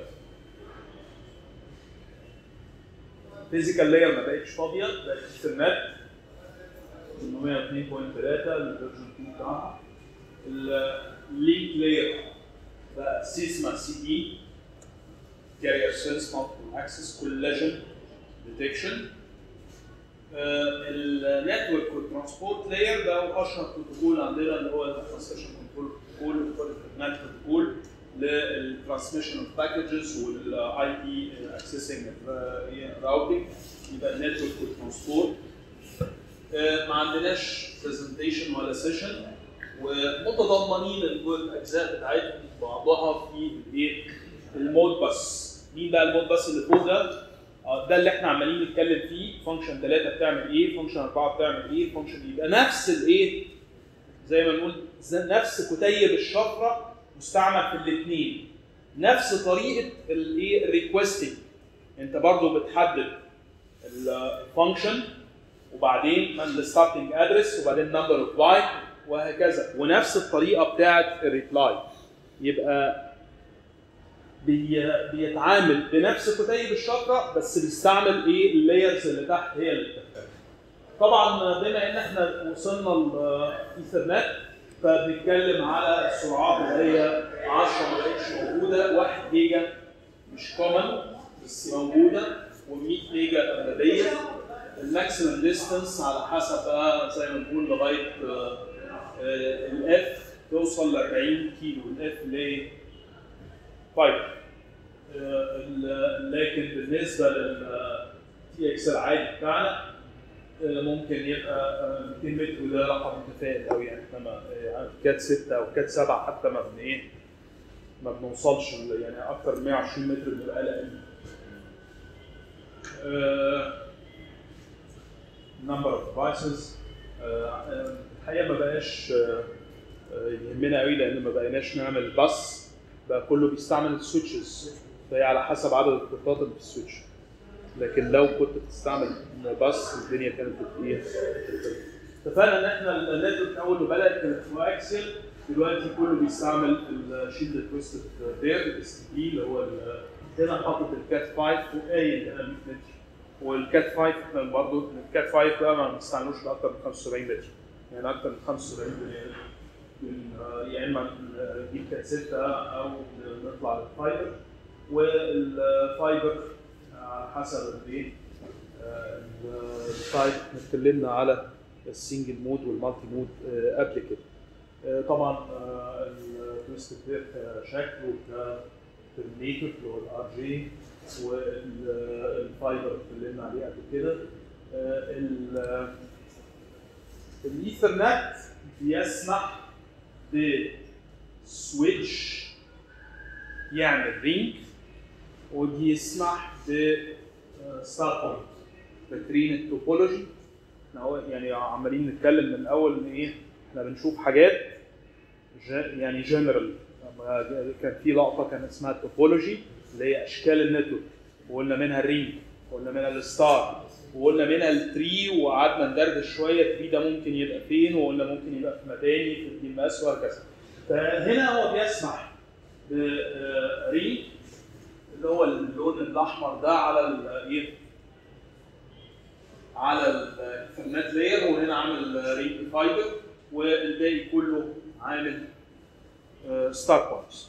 [SPEAKER 2] الفيزيكال لاير ما بقتش فاضيه بقت ايثرنت 802.3 الفيرجن 2 بتاعها اللينك لاير بقى سيسما سي دي كارير سيلز مالتيبل اكسس كولاجن ديتكشن النتورك والترانسبورت لاير ده هو اشهر بروتوكول عندنا اللي هو الترانسميشن كنترول بروتوكول النت بروتوكول للترانسميشن اوف باكجز والاي بي اكسسنج راوتنج يبقى النتورك والترانسبورت آه، ما عندناش برزنتيشن ولا سيشن ومتضمنين الجزء الاجزاء بتاعتهم بعضها في الايه المود بس مين بقى المود بس اللي فوق ده آه، ده اللي احنا عمالين نتكلم فيه فانكشن 3 بتعمل ايه فانكشن 4 بتعمل ايه فانكشن يبقى نفس الايه زي ما نقول زي- نفس كتيب الشفره مستعمل في الاثنين نفس طريقه الايه الريكوستنج انت برضو بتحدد الفانكشن وبعدين من الستارتنج ادرس وبعدين نمبر اوف بايت وهكذا ونفس الطريقه بتاعه الريبلاي يبقى بي بيتعامل بنفس كتيب الشفره بس بيستعمل ايه اللايرز اللي تحت هي اللي بتختلف. طبعا بما ان احنا وصلنا الايثرنت فبنتكلم على السرعات اللي هي 10 ما بقتش موجوده 1 جيجا مش كومن بس موجوده و100 ميجا اغلبيه الماكسيمم ديستانس على حسب بقى زي ما نقول لغايه الاف توصل ل 40 كيلو الاف اللي طيب آه، ال- لكن بالنسبه للتي اكس العادي بتاعنا آه، ممكن يبقى آه، 200 متر وده رقم متفائل قوي يعني انما آه، كات 6 او كات 7 حتى ما بن ايه ما بنوصلش ل- يعني اكتر من 120 متر بنبقى قلقانين. number of devices آه، آه، الحقيقه ما بقاش آه، آه، يهمنا قوي لان ما بقيناش نعمل بس بقى كله بيستعمل السويتشز فهي على حسب عدد البورتات اللي في السويتش لكن لو كنت بتستعمل بس الدنيا كانت بت- ايه اتفقنا ان احنا النتورك اول ما بدات كانت واكسل دلوقتي كله بيستعمل الشيلد تويستد بير الاس تي اللي هو ال- هنا حاطط الكات 5 وقايل هنا 100 متر والكات 5 احنا برضه الكات 5 بقى ما بنستعملوش لاكثر من 75 متر يعني اكثر من 75 متر بن- يا اما نجيب كات 6 او نطلع للفايبر والفايبر على حسب الايه آه، التايب احنا اتكلمنا على السنجل مود والمالتي مود آه، قبل كده آه، طبعا التويست بير كشكل وكترمينيتور اللي هو الار جي والفايبر اتكلمنا عليه قبل كده آه، ال- الايثرنت بيسمح بسويتش يعمل رينج وبيسمح ب ستار بوينت فاكرين التوبولوجي احنا هو يعني عمالين نتكلم من الاول ان ايه احنا بنشوف حاجات ج- يعني جنرال كان في لقطه كان اسمها التوبولوجي اللي هي اشكال النتورك وقلنا منها الرينج وقلنا منها الستار وقلنا منها التري وقعدنا ندردش شويه التري ده ممكن يبقى فين وقلنا ممكن يبقى في مباني في الدي ام اس وهكذا فهنا هو بيسمح برينج اللي هو اللون الاحمر ده على ال- ايه على الايثرنت لاير وهنا عامل رينج فايبر والباقي كله عامل ستار بوينتس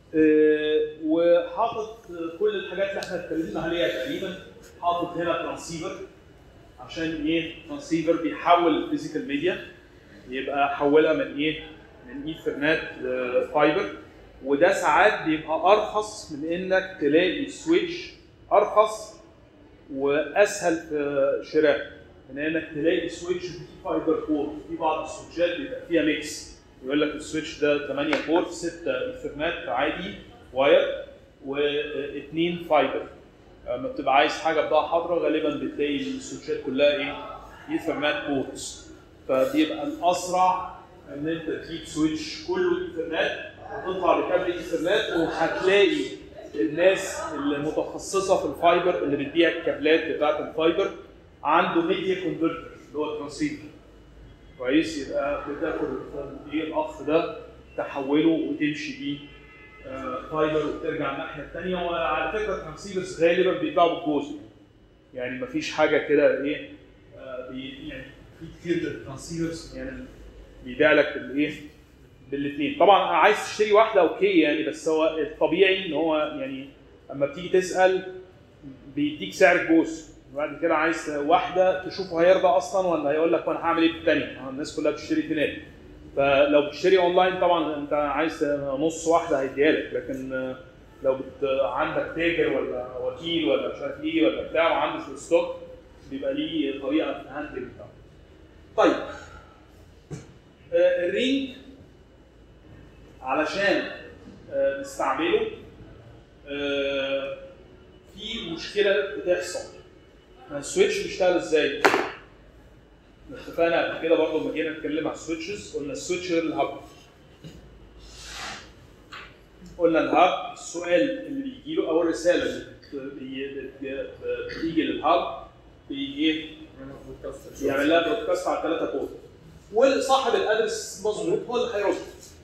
[SPEAKER 2] وحاطط كل الحاجات اللي احنا اتكلمنا عليها تقريبا حاطط هنا ترانسيفر عشان ايه ترانسيفر بيحول الفيزيكال ميديا يبقى حولها من ايه من ايثرنت فايبر وده ساعات بيبقى ارخص من انك تلاقي سويتش ارخص واسهل في شراء من انك تلاقي سويتش فيه فايبر كور في بعض السويتشات بيبقى فيها ميكس يقول لك السويتش ده 8 كور 6 ايثرنت عادي واير واثنين فايبر لما بتبقى عايز حاجه بضاعه حضراء غالبا بتلاقي السويتشات كلها ايه ايثرنت بورتس فبيبقى الاسرع ان انت تجيب سويتش كله ايثرنت وتطلع بكابل ايثرنت وهتلاقي الناس المتخصصه في الفايبر اللي بتبيع الكابلات بتاعت الفايبر عنده ميديا كونفرتر اللي هو الترانسيفر كويس يبقى بتاخد ايه الاخ ده تحوله وتمشي بيه آه، فايبر وترجع الناحيه الثانيه وعلى فكره الترانسيفرز غالبا بيتباعوا بالجزء يعني مفيش حاجه كده ايه آه، بي- يعني في كتير من الترانسيفرز يعني بيبيع لك الايه بالاثنين طبعا عايز تشتري واحده اوكي يعني بس هو الطبيعي ان هو يعني اما بتيجي تسال بيديك سعر الجوز بعد كده عايز واحده تشوفه هيرضى اصلا ولا هيقول لك وانا هعمل ايه بالثانيه الناس كلها بتشتري اثنين فلو بتشتري اونلاين طبعا انت عايز نص واحده هيديها لك لكن لو بت... عندك تاجر ولا وكيل ولا مش عارف ايه ولا بتاع وعنده في الستوك بيبقى ليه طريقه في الهاندلنج بتاعه. طيب آه، الرينج علشان آه، نستعمله آه، في مشكله بتحصل السويتش بيشتغل ازاي؟ اتفقنا قبل كده برضه لما جينا نتكلم على السويتشز قلنا السويتش غير الهب قلنا الهب السؤال اللي بيجي له او الرساله اللي بت- بي- بت- بتيجي للهب بيجي ايه؟ يعمل لها برودكاست على ثلاثه كود وصاحب الادرس مظبوط هو اللي هيرد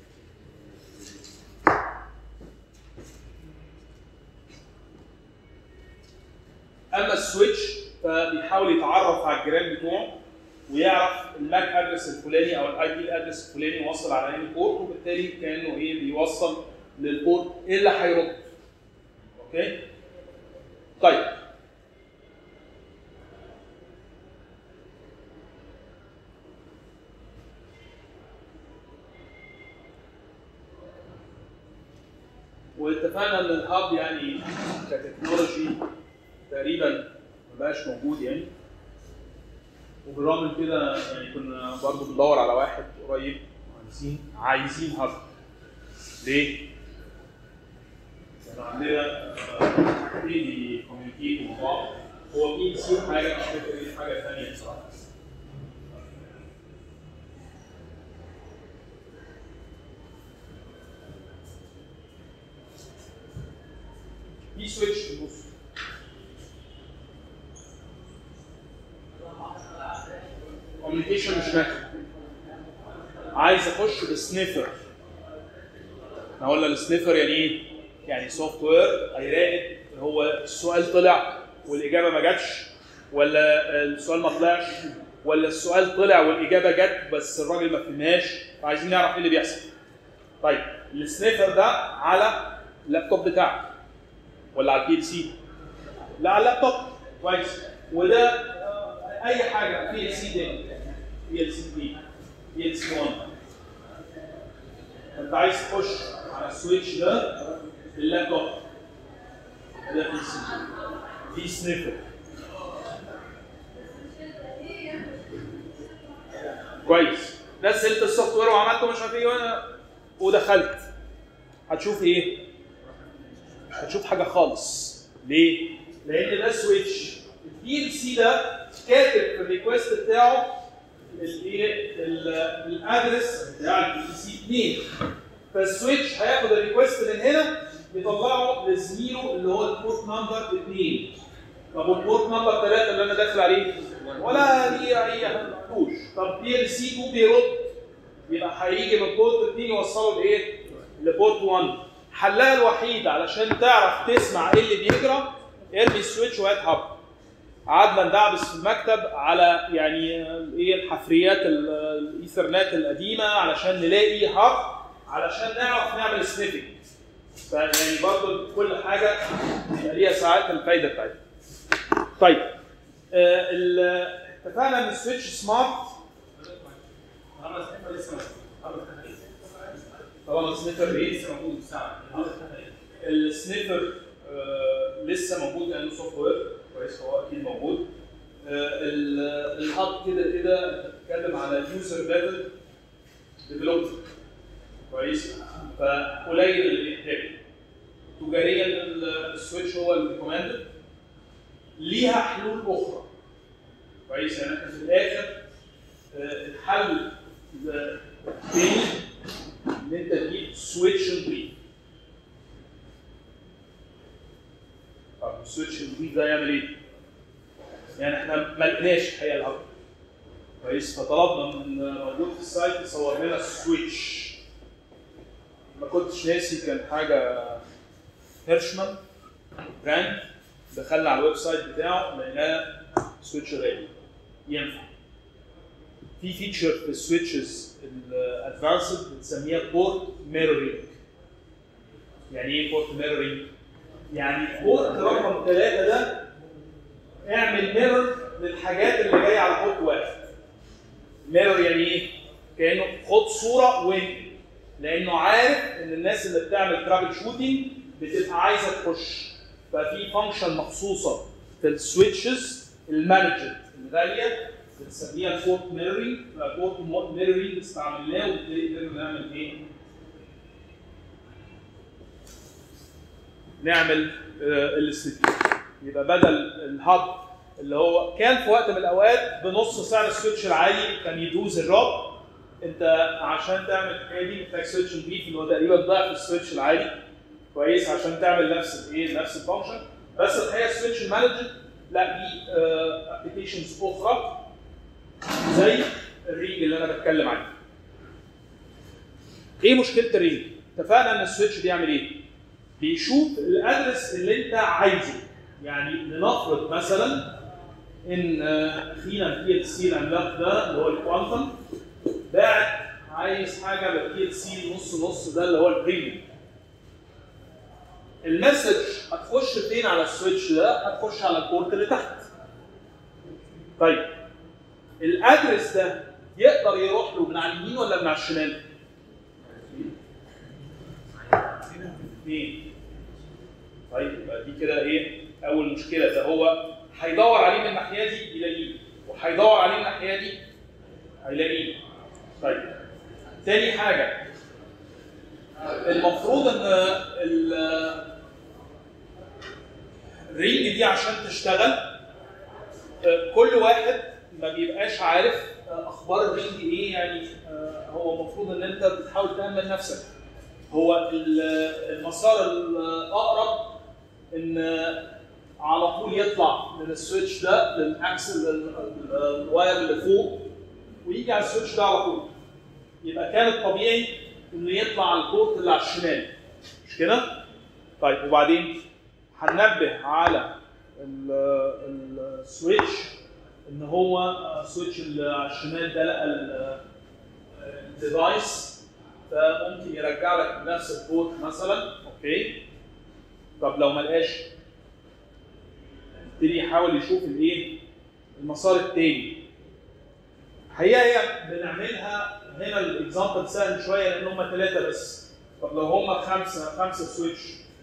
[SPEAKER 2] اما السويتش فبيحاول يتعرف على الجيران بتوعه ويعرف الماك ادرس الفلاني او الاي بي ادرس الفلاني وصل على انهي بورت وبالتالي كانه ايه بيوصل للبورت ايه اللي هيرد اوكي طيب واتفقنا ان الهاب يعني كتكنولوجي تقريبا ما بقاش موجود يعني وبالرغم من كده يعني كنا برضه بندور على واحد قريب مهندسين عايزين هاب ليه؟ عندنا آه، حاجتين بيكوميونيكيتوا مع بعض هو بي سي حاجه مش فاكر ايه حاجه ثانيه بصراحه في سويتش في النص كوميونيكيشن مش نافع عايز اخش بسنيفر احنا قلنا السنيفر يعني ايه؟ يعني سوفت وير هيراقب هو السؤال طلع والاجابه ما جاتش ولا السؤال ما طلعش ولا السؤال طلع والاجابه جت بس الراجل ما فهمهاش فعايزين نعرف ايه اللي بيحصل. طيب السنيفر ده على اللابتوب بتاعك ولا على البي ال سي؟ لا على اللابتوب كويس وده آه، اي حاجه بي ال سي تاني بي ال سي 3 بي ال سي 1 انت عايز تخش على السويتش ده باللابتوب ده في سي في سنيفر كويس نزلت السوفت وير وعملته مش عارف ايه وانا ودخلت هتشوف ايه؟ مش هتشوف حاجه خالص ليه؟ لان ده سويتش الدي ال سي ده كاتب في الريكوست بتاعه الايه ال- الادرس بتاع البي سي 2 فالسويتش هياخد الريكوست من هنا يطلعه لزميله اللي هو البورت نمبر 2 طب والبورت نمبر 3 اللي انا داخل عليه ولا دي اي حاجه طب بي ال سي 2 بيرد يبقى هيجي من بورت 2 يوصله لايه؟ لبورت 1 حلها الوحيد علشان تعرف تسمع ايه اللي بيجرى ارمي السويتش وهات هاب قعدنا ندعبس في المكتب على يعني ايه الحفريات ال- الايثرنت القديمه علشان نلاقي هاب علشان نعرف نعمل سنيفنج فيعني برضه كل حاجه بيبقى ليها ساعات الفايده بتاعتها. طيب آه ال- اتفقنا ان السويتش سمارت طبعا السنيفر ايه؟
[SPEAKER 3] لسه موجود ساعة
[SPEAKER 2] السنيفر آه لسه موجود لانه سوفت وير كويس هو اكيد موجود آه ال- الهاب كده كده بتتكلم على اليوزر ليفل ديفلوبمنت كويس فقليل اللي بيحتاجه تجاريا ال- السويتش هو الريكومندد ليها حلول اخرى كويس يعني احنا في الاخر آه، الحل الثاني ان انت تجيب سويتش نظيف طب السويتش النظيف ده يعمل ايه؟ يعني احنا ما لقيناش الحقيقه الهب كويس فطلبنا من موجود في السايت يصور لنا السويتش ما كنتش ناسي كان حاجه هيرشمان براند دخلنا على الويب سايت بتاعه لقيناه سويتش غالي ينفع في فيتشر في السويتشز الادفانسد بنسميها بورت ميرورينج يعني ايه بورت ميرورينج؟ يعني بورت رقم ثلاثة ده اعمل ميرور للحاجات اللي جايه على بورت واحد ميرور يعني ايه؟ كانه خد صوره وين لانه عارف ان الناس اللي بتعمل ترابل شوتنج بتبقى عايزه تخش ففي فانكشن مخصوصه في السويتشز المانجد الغاليه بنسميها بورت ميرورينج فبورت ميرورينج استعملناه وبالتالي قدرنا نعمل ايه؟ نعمل الاستديو يبقى بدل الهاب اللي هو كان في وقت من الاوقات بنص سعر السويتش العالي كان يدوز الراب انت عشان تعمل الحكايه دي محتاج سويتش نضيف اللي هو تقريبا ضعف السويتش العالي كويس عشان تعمل نفس الايه نفس الفانكشن بس الحقيقه السويتش المانجر لا في ابلكيشنز اخرى زي الرينج اللي انا بتكلم عنه. ايه مشكله الرينج؟ اتفقنا ان السويتش بيعمل ايه؟ بيشوف الادرس اللي انت عايزه يعني لنفرض مثلا ان آه، اخيرا بي ال سي العملاق ده اللي هو الكوانتم باعت عايز حاجه بالبي ال سي نص نص ده اللي هو البريميوم المسج هتخش فين على السويتش ده؟ هتخش على البورت اللي تحت. طيب الادرس ده يقدر يروح له من على اليمين ولا من على الشمال؟ اثنين طيب يبقى دي كده ايه؟ اول مشكله ده هو هيدور عليه من الناحيه دي يلاقيه وهيدور عليه من الناحيه دي هيلاقيه. طيب تاني حاجه المفروض ان ال- دي عشان تشتغل آه، كل واحد ما بيبقاش عارف آه، اخبار الرينج ايه يعني آه، هو المفروض ان انت بتحاول تامن نفسك هو ال- المسار الاقرب ان على طول يطلع من السويتش ده للاكسل ال- ال- الواير اللي فوق ويجي على السويتش ده على طول يبقى كان الطبيعي انه يطلع على البورت اللي على الشمال مش كده؟ طيب وبعدين هننبه على ال- السويتش ان هو سويتش اللي على الشمال ده لقى ال- الديفايس فممكن يرجع لك نفس البورت مثلا اوكي طب لو ما لقاش يبتدي يحاول يشوف الايه المسار التاني الحقيقه هي بنعملها هنا الاكزامبل سهل شويه لان هم ثلاثه بس طب لو هم خمسه خمسه سويتش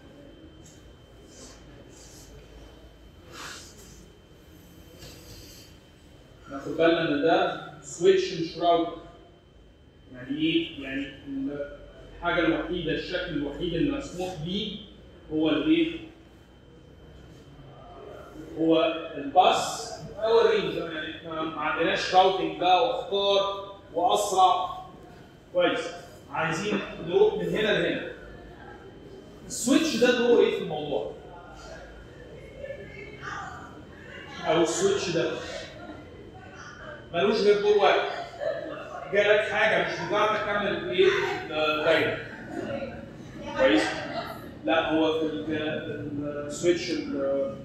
[SPEAKER 2] ناخد بالنا ان ده سويتش مش راوتر يعني ايه؟ يعني الحاجه الوحيده الشكل الوحيد اللي مسموح بيه هو الايه؟ هو الباص او الرينج يعني احنا ما عندناش راوتنج بقى واختار واسرع كويس عايزين نروح من هنا لهنا السويتش ده دوره ايه في الموضوع؟ او السويتش ده ملوش غير دور واحد جالك حاجه مش بتاعتك تعمل ايه آه، دايره كويس لا هو في ال- السويتش ال-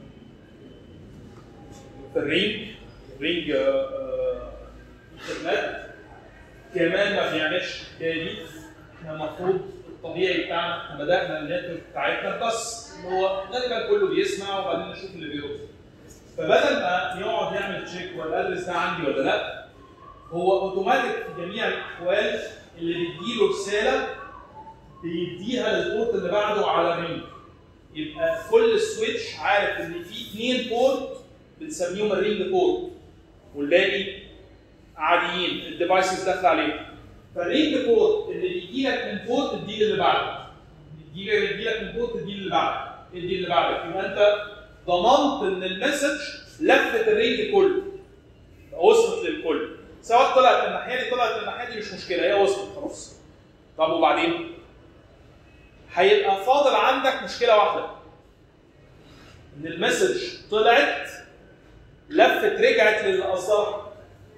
[SPEAKER 2] في الرينج رينج آه، آه، انترنت كمان ما بيعملش الحكايه دي احنا المفروض الطبيعي بتاعنا احنا بدانا النتورك بتاعتنا بس اللي هو غالبا كله بيسمع وبعدين نشوف اللي بيرد فبدل ما يقعد يعمل تشيك هو الادرس ده عندي ولا لا هو اوتوماتيك في جميع الاحوال اللي بيديله رساله بيديها للبورت اللي بعده على الرينج يبقى كل سويتش عارف ان في اثنين بورت بنسميهم الرينج بورت والباقي عاديين الديفايسز داخله عليهم فالرينج بورت اللي بيجي لك من بورت تدي اللي بعده بيجي لك بيجي لك من بورت تدي اللي بعده ادي اللي بعدك يبقى انت ضمنت ان المسج لفت الرينج كله وصلت للكل سواء طلعت من الناحيه دي طلعت من الناحيه دي مش مشكله هي وصلت خلاص طب وبعدين هيبقى فاضل عندك مشكله واحده ان المسج طلعت لفت رجعت للي قصدها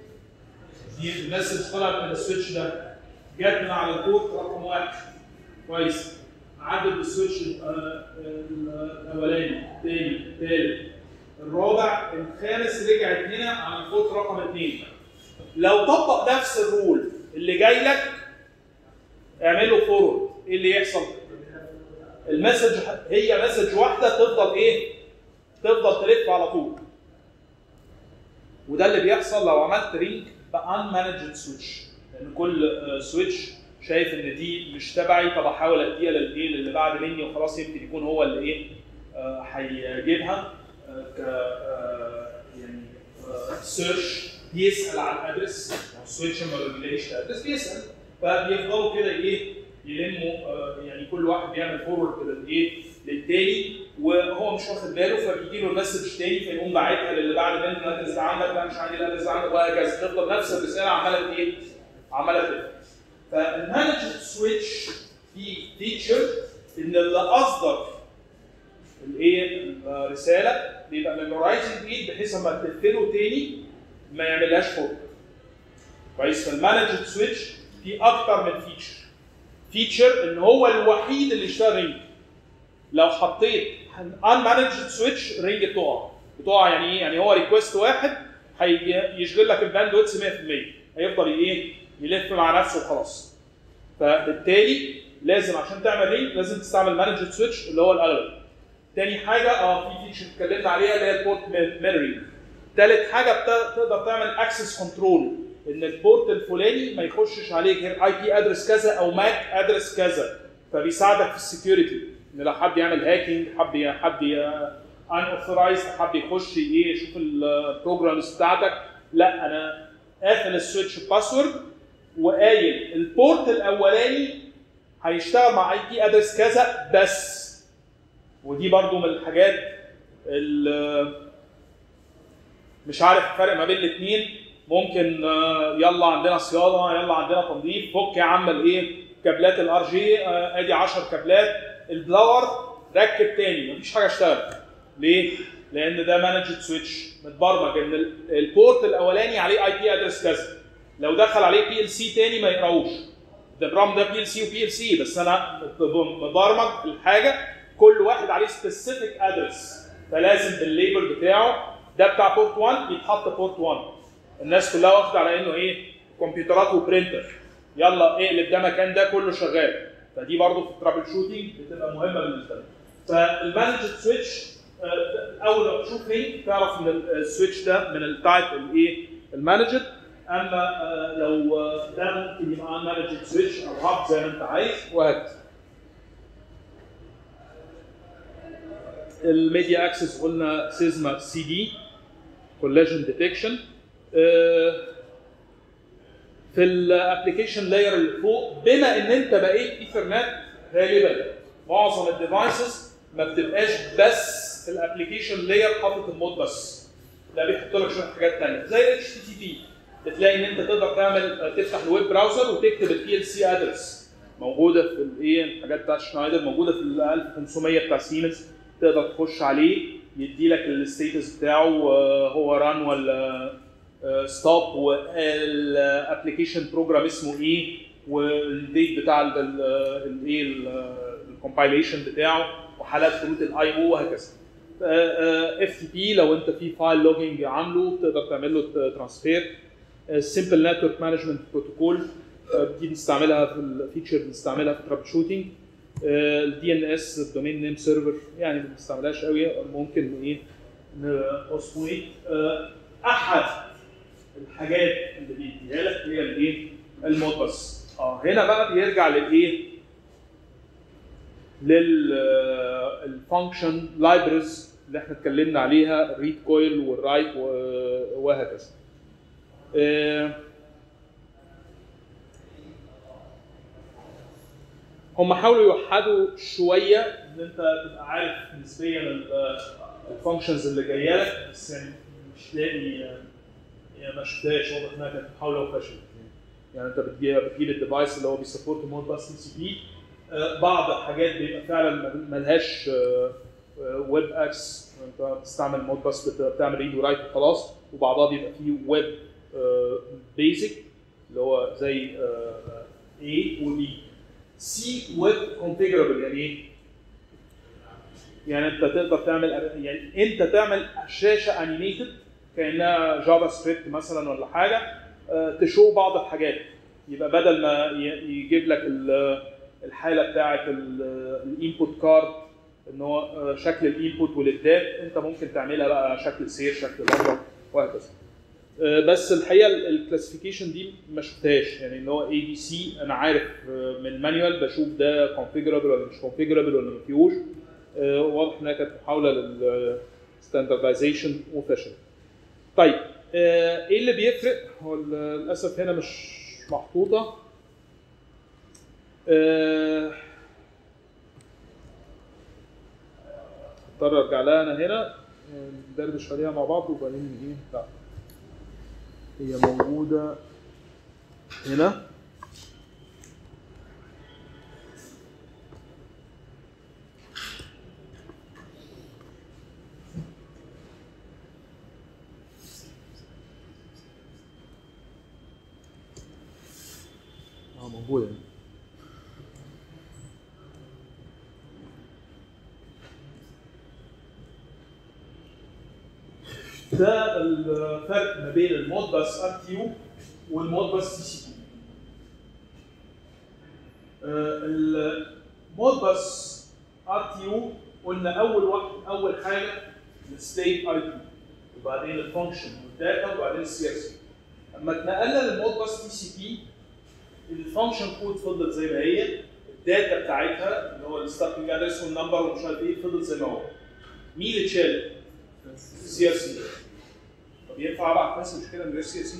[SPEAKER 2] دي المسج طلعت من السويتش ده جت من على البورت رقم واحد كويس عدت بالسويتش ال- ال- الاولاني الثاني الثالث الرابع الخامس رجعت هنا على البورت رقم اثنين لو طبق نفس الرول اللي جاي لك اعمله فورورد ايه اللي يحصل؟ المسج هي مسج واحده تفضل ايه؟ تفضل تلف على طول وده اللي بيحصل لو عملت رينج بان مانجد سويتش لان كل سويتش شايف ان دي مش تبعي طب احاول اديها للايه للي بعد مني وخلاص يمكن يكون هو اللي ايه آه، هيجيبها آه، ك آه، يعني سيرش بيسال على الادرس السويتش ما بيلاقيش الادرس بيسال فبيفضلوا كده ايه يلموا آه، يعني كل واحد بيعمل فورورد للايه للتاني وهو مش واخد باله فبيجي له المسج تاني فيقوم باعتها للي بعد منه الادرس ده عندك لا مش عندي الادرس ده عندك وهكذا تفضل نفس الرساله عماله ايه؟ عماله تلف فالمانج سويتش في فيتشر ان اللي اصدر الايه الرساله بيبقى ميمورايزنج ايد بحيث اما تلف له تاني ما يعملهاش فورورد كويس فالمانج سويتش في اكتر من فيتشر فيتشر ان هو الوحيد اللي اشتغل رينج لو حطيت ان مانجد سويتش رينج بتقع بتقع يعني ايه؟ يعني هو ريكوست واحد هيشغل لك الباندويتس 100% هيفضل ايه؟ يلف مع نفسه وخلاص فبالتالي لازم عشان تعمل رينج لازم تستعمل مانجد سويتش اللي هو الاغلب تاني حاجه اه في فيتشر اتكلمنا عليها اللي هي البورت ميموري تالت حاجه بت- تقدر تعمل اكسس كنترول ان البورت الفلاني ما يخشش عليه غير اي بي ادرس كذا او ماك ادرس كذا فبيساعدك في السكيورتي ان لو حد يعمل هاكينج حد حد ان اوثرايزد حد يخش ايه يشوف البروجرامز بتاعتك لا انا قافل السويتش باسورد وقايل البورت الاولاني هيشتغل مع اي بي ادرس كذا بس ودي برضو من الحاجات ال- مش عارف الفرق ما بين الاثنين ممكن آه، يلا عندنا صيانه يلا عندنا تنظيف فك يا عم الايه كابلات الار جي ادي 10 كابلات البلاور ركب تاني مفيش حاجه اشتغلت ليه؟ لان ده مانجد سويتش متبرمج ان ال- البورت الاولاني عليه اي بي ادرس كذا لو دخل عليه بي ال سي تاني ما يقراوش ده برام ده بي ال سي وبي ال سي بس انا مبرمج الحاجه كل واحد عليه سبيسيفيك ادرس فلازم بالليبل بتاعه ده بتاع بورت 1 يتحط بورت 1 الناس كلها واخده على انه ايه كمبيوترات وبرينتر يلا اقلب ده مكان ده كله شغال فدي برضه في الترابل شوتنج بتبقى مهمه بالنسبه لنا فالمانجد سويتش اول ما تشوف لينك تعرف ان السويتش ده من التايب الايه المانجد اما آه، لو آه، ده ممكن يبقى مانجد سويتش او هاب زي ما انت عايز وهكذا الميديا اكسس قلنا سيزما سي دي كولاجين ديتكشن في الابلكيشن لاير اللي فوق بما ان انت بقيت ايثرنت غالبا معظم الديفايسز ما بتبقاش بس في الابلكيشن لاير حاطط المود بس لا بيحط لك شويه حاجات ثانيه زي الاتش تي تي بي بتلاقي ان انت تقدر تعمل تفتح الويب براوزر وتكتب البي ال سي ادرس موجوده في الايه الحاجات بتاعت شنايدر موجوده في ال 1500 بتاع سيمنز تقدر تخش عليه يدي لك الستيتس بتاعه آه، هو ران ولا ستوب والابلكيشن بروجرام اسمه ايه والديت بتاع الايه الكومبايليشن بتاعه وحالات كروت الاي او وهكذا اف تي بي لو انت في فايل لوجينج عامله بتقدر تعمل له ترانسفير سمبل نتورك مانجمنت بروتوكول دي بنستعملها في الفيتشر بنستعملها في ترابل شوتنج الدي ان اس الدومين نيم سيرفر يعني ما بنستعملهاش قوي ممكن ايه ن- اسمه ايه آه، احد الحاجات اللي بيديها لك هي الايه المود بس اه هنا بقى بيرجع للايه للفانكشن لايبرز اللي احنا اتكلمنا عليها الريد كويل والرايت وهكذا آه، هم حاولوا يوحدوا شويه ان انت تبقى عارف نسبيا الفانكشنز اللي جايه لك بس يعني مش لاقي يعني ما شفتهاش واضح انها كانت محاوله وفشلت يعني انت بتجيب بتجيب الديفايس اللي هو بيسبورت مود بس تي سي بي بعض الحاجات بيبقى فعلا ما- ملهاش ويب اكس انت بتستعمل مود بس بت- بتعمل ريد ورايت وخلاص وبعضها بيبقى فيه ويب بيزك اللي هو زي A و B سي ويب كونفيجربل يعني ايه؟ يعني انت تقدر تعمل يعني انت تعمل شاشه انيميتد كانها جافا سكريبت مثلا ولا حاجه آه، تشو بعض الحاجات يبقى بدل ما ي- يجيب لك ال- الحاله بتاعه الانبوت كارد ان هو آه، شكل الانبوت والادات انت ممكن تعملها بقى شكل سير شكل لمبه وهكذا آه، بس الحقيقه الكلاسيفيكيشن دي ما شفتهاش يعني ان هو اي بي سي انا عارف آه، من المانيوال بشوف ده كونفيجرابل ولا مش كونفيجرابل ولا ما فيهوش آه، واضح انها كانت محاوله للستاندردايزيشن وفشل. طيب آه، ايه اللي بيفرق؟ هو للاسف هنا مش محطوطه. آه، اضطر ارجع لها انا هنا آه، ندردش عليها مع بعض وبعدين ايه؟ لا هي موجوده هنا اه موجوده هنا. ده الفرق ما بين المود باس ار تي يو والمود باس تي سي بي المود باس ار تي يو قلنا اول وقت اول حاجه الستيت اي بي وبعدين الفانكشن والداتا وبعدين السي اس بي اما اتنقلنا للمود باس تي سي بي الفانكشن كود فضلت زي ما هي الداتا بتاعتها اللي هو الستارتنج ادرس والنمبر ومش عارف ايه فضل زي ما هو مين اللي اتشال؟ سي ار سي طب ينفع ابعت مسج كده من غير سي ار سي؟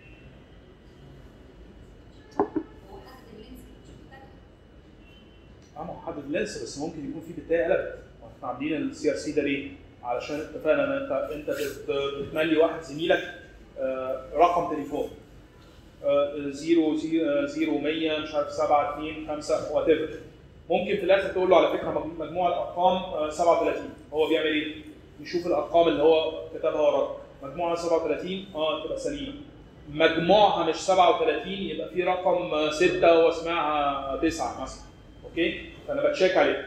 [SPEAKER 4] هو حسب اللينس اللي مش محتاجها
[SPEAKER 2] اه ما هو حدد لينس بس ممكن يكون في بتايه قلبت واحنا عاملين السي ار سي ده ليه؟ علشان اتفقنا ان انت انت بت- بتملي واحد زميلك آه، رقم تليفون آه، زيرو زيرو آه، زيرو 100 مش عارف 7 2 5 وات ايفر ممكن في الاخر تقول له على فكره مج- مجموع الارقام آه، 37 هو بيعمل ايه؟ يشوف الارقام اللي هو كتبها وراك مجموعها 37 اه تبقى سليمه مجموعها مش 37 يبقى في رقم 6 واسمها 9 مثلا اوكي فانا بتشيك عليه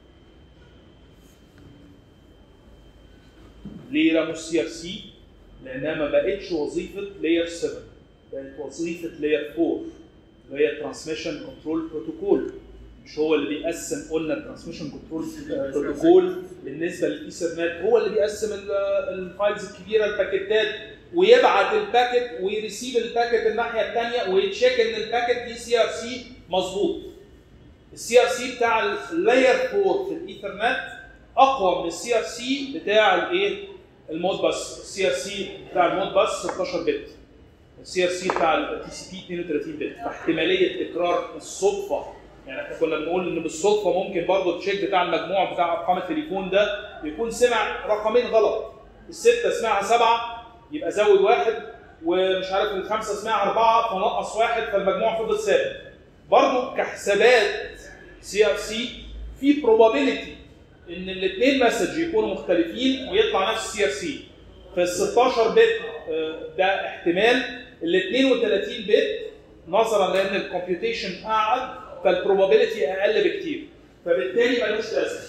[SPEAKER 2] ليه رموا السي ار سي؟ لانها ما بقتش وظيفه لاير 7 بقت وظيفه لاير 4 اللي هي ترانسميشن كنترول بروتوكول مش هو اللي بيقسم قلنا الترانسميشن كنترول بروتوكول بالنسبه للايثرنت هو اللي بيقسم ال- الفايلز الكبيره الباكيتات ويبعت الباكيت ويريسيف الباكيت الناحيه الثانيه ويتشيك ان الباكيت دي سي ار سي مظبوط السي ار سي بتاع اللاير 4 في الايثرنت اقوى من السي ار سي بتاع الايه المود باس السي ار سي بتاع المود باس 16 بت السي ار سي بتاع التي سي بي 32 بت فاحتماليه تكرار الصدفه يعني احنا كنا بنقول ان بالصدفه ممكن برضه التشيك بتاع المجموع بتاع ارقام التليفون ده يكون سمع رقمين غلط السته سمعها سبعه يبقى زود واحد ومش عارف الخمسه سمعها اربعه فنقص واحد فالمجموع فضل ثابت برضه كحسابات سي ار سي في probability ان الاثنين مسج يكونوا مختلفين ويطلع نفس السي ار سي فال 16 بت آه، ده احتمال ال 32 بت نظرا لان الكمبيوتيشن اعقد فالبروبابيلتي اقل بكتير فبالتالي ملوش لازمه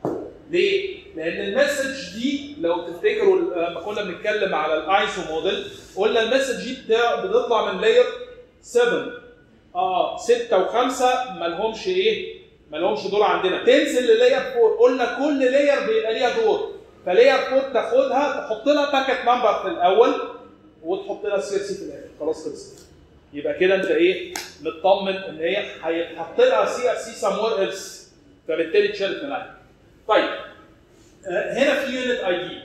[SPEAKER 2] ليه؟ لان المسج دي لو تفتكروا لما كنا بنتكلم على الايسو موديل قلنا المسج دي بتاع- بتطلع من لاير 7 اه 6 و5 مالهمش ايه؟ مالهمش دور عندنا تنزل للاير 4 قلنا كل لاير بيبقى ليها دور فلاير 4 تاخدها تحط لها باكيت نمبر في الاول وتحط لها سي سي في الاخر خلاص خلصت يبقى كده انت ايه مطمن ان هي هيتحط لها سي ار سي سموير ايلس فبالتالي اتشالت من عليها طيب آه، هنا في يونت اي دي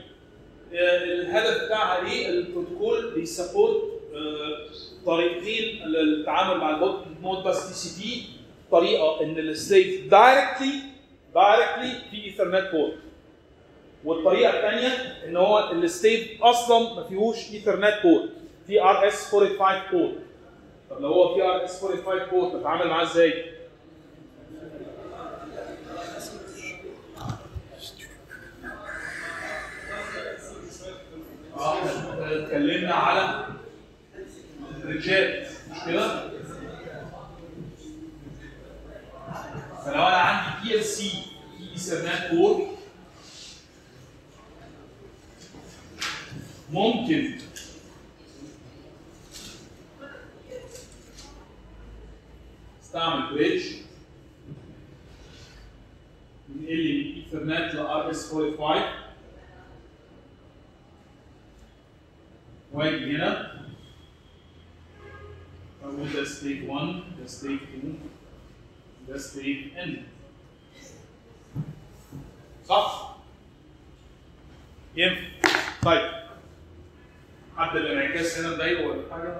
[SPEAKER 2] الهدف بتاعها ايه البروتوكول بيسبورت آه، طريقتين للتعامل مع المود مود باس تي سي بي طريقه ان السليف دايركتلي دايركتلي في ايثرنت بورت والطريقه الثانيه ان هو الستيت اصلا ما فيهوش ايثرنت بورت في ار اس 485 بورت طب لو هو في ار اس 485 بورت نتعامل معاه ازاي؟ اه احنا اتكلمنا على الرجال مش كده؟ فلو انا عندي بي ال سي في ايثرنت بورت ممكن استعمل بريدج ينقل لي من ايثرنت ل ار اس 45 واجي هنا اقول ده ستيت 1 ده ستيت 2 ده ستيت ان صح؟ ينفع طيب حد الانعكاس هنا مضايقه ولا حاجه؟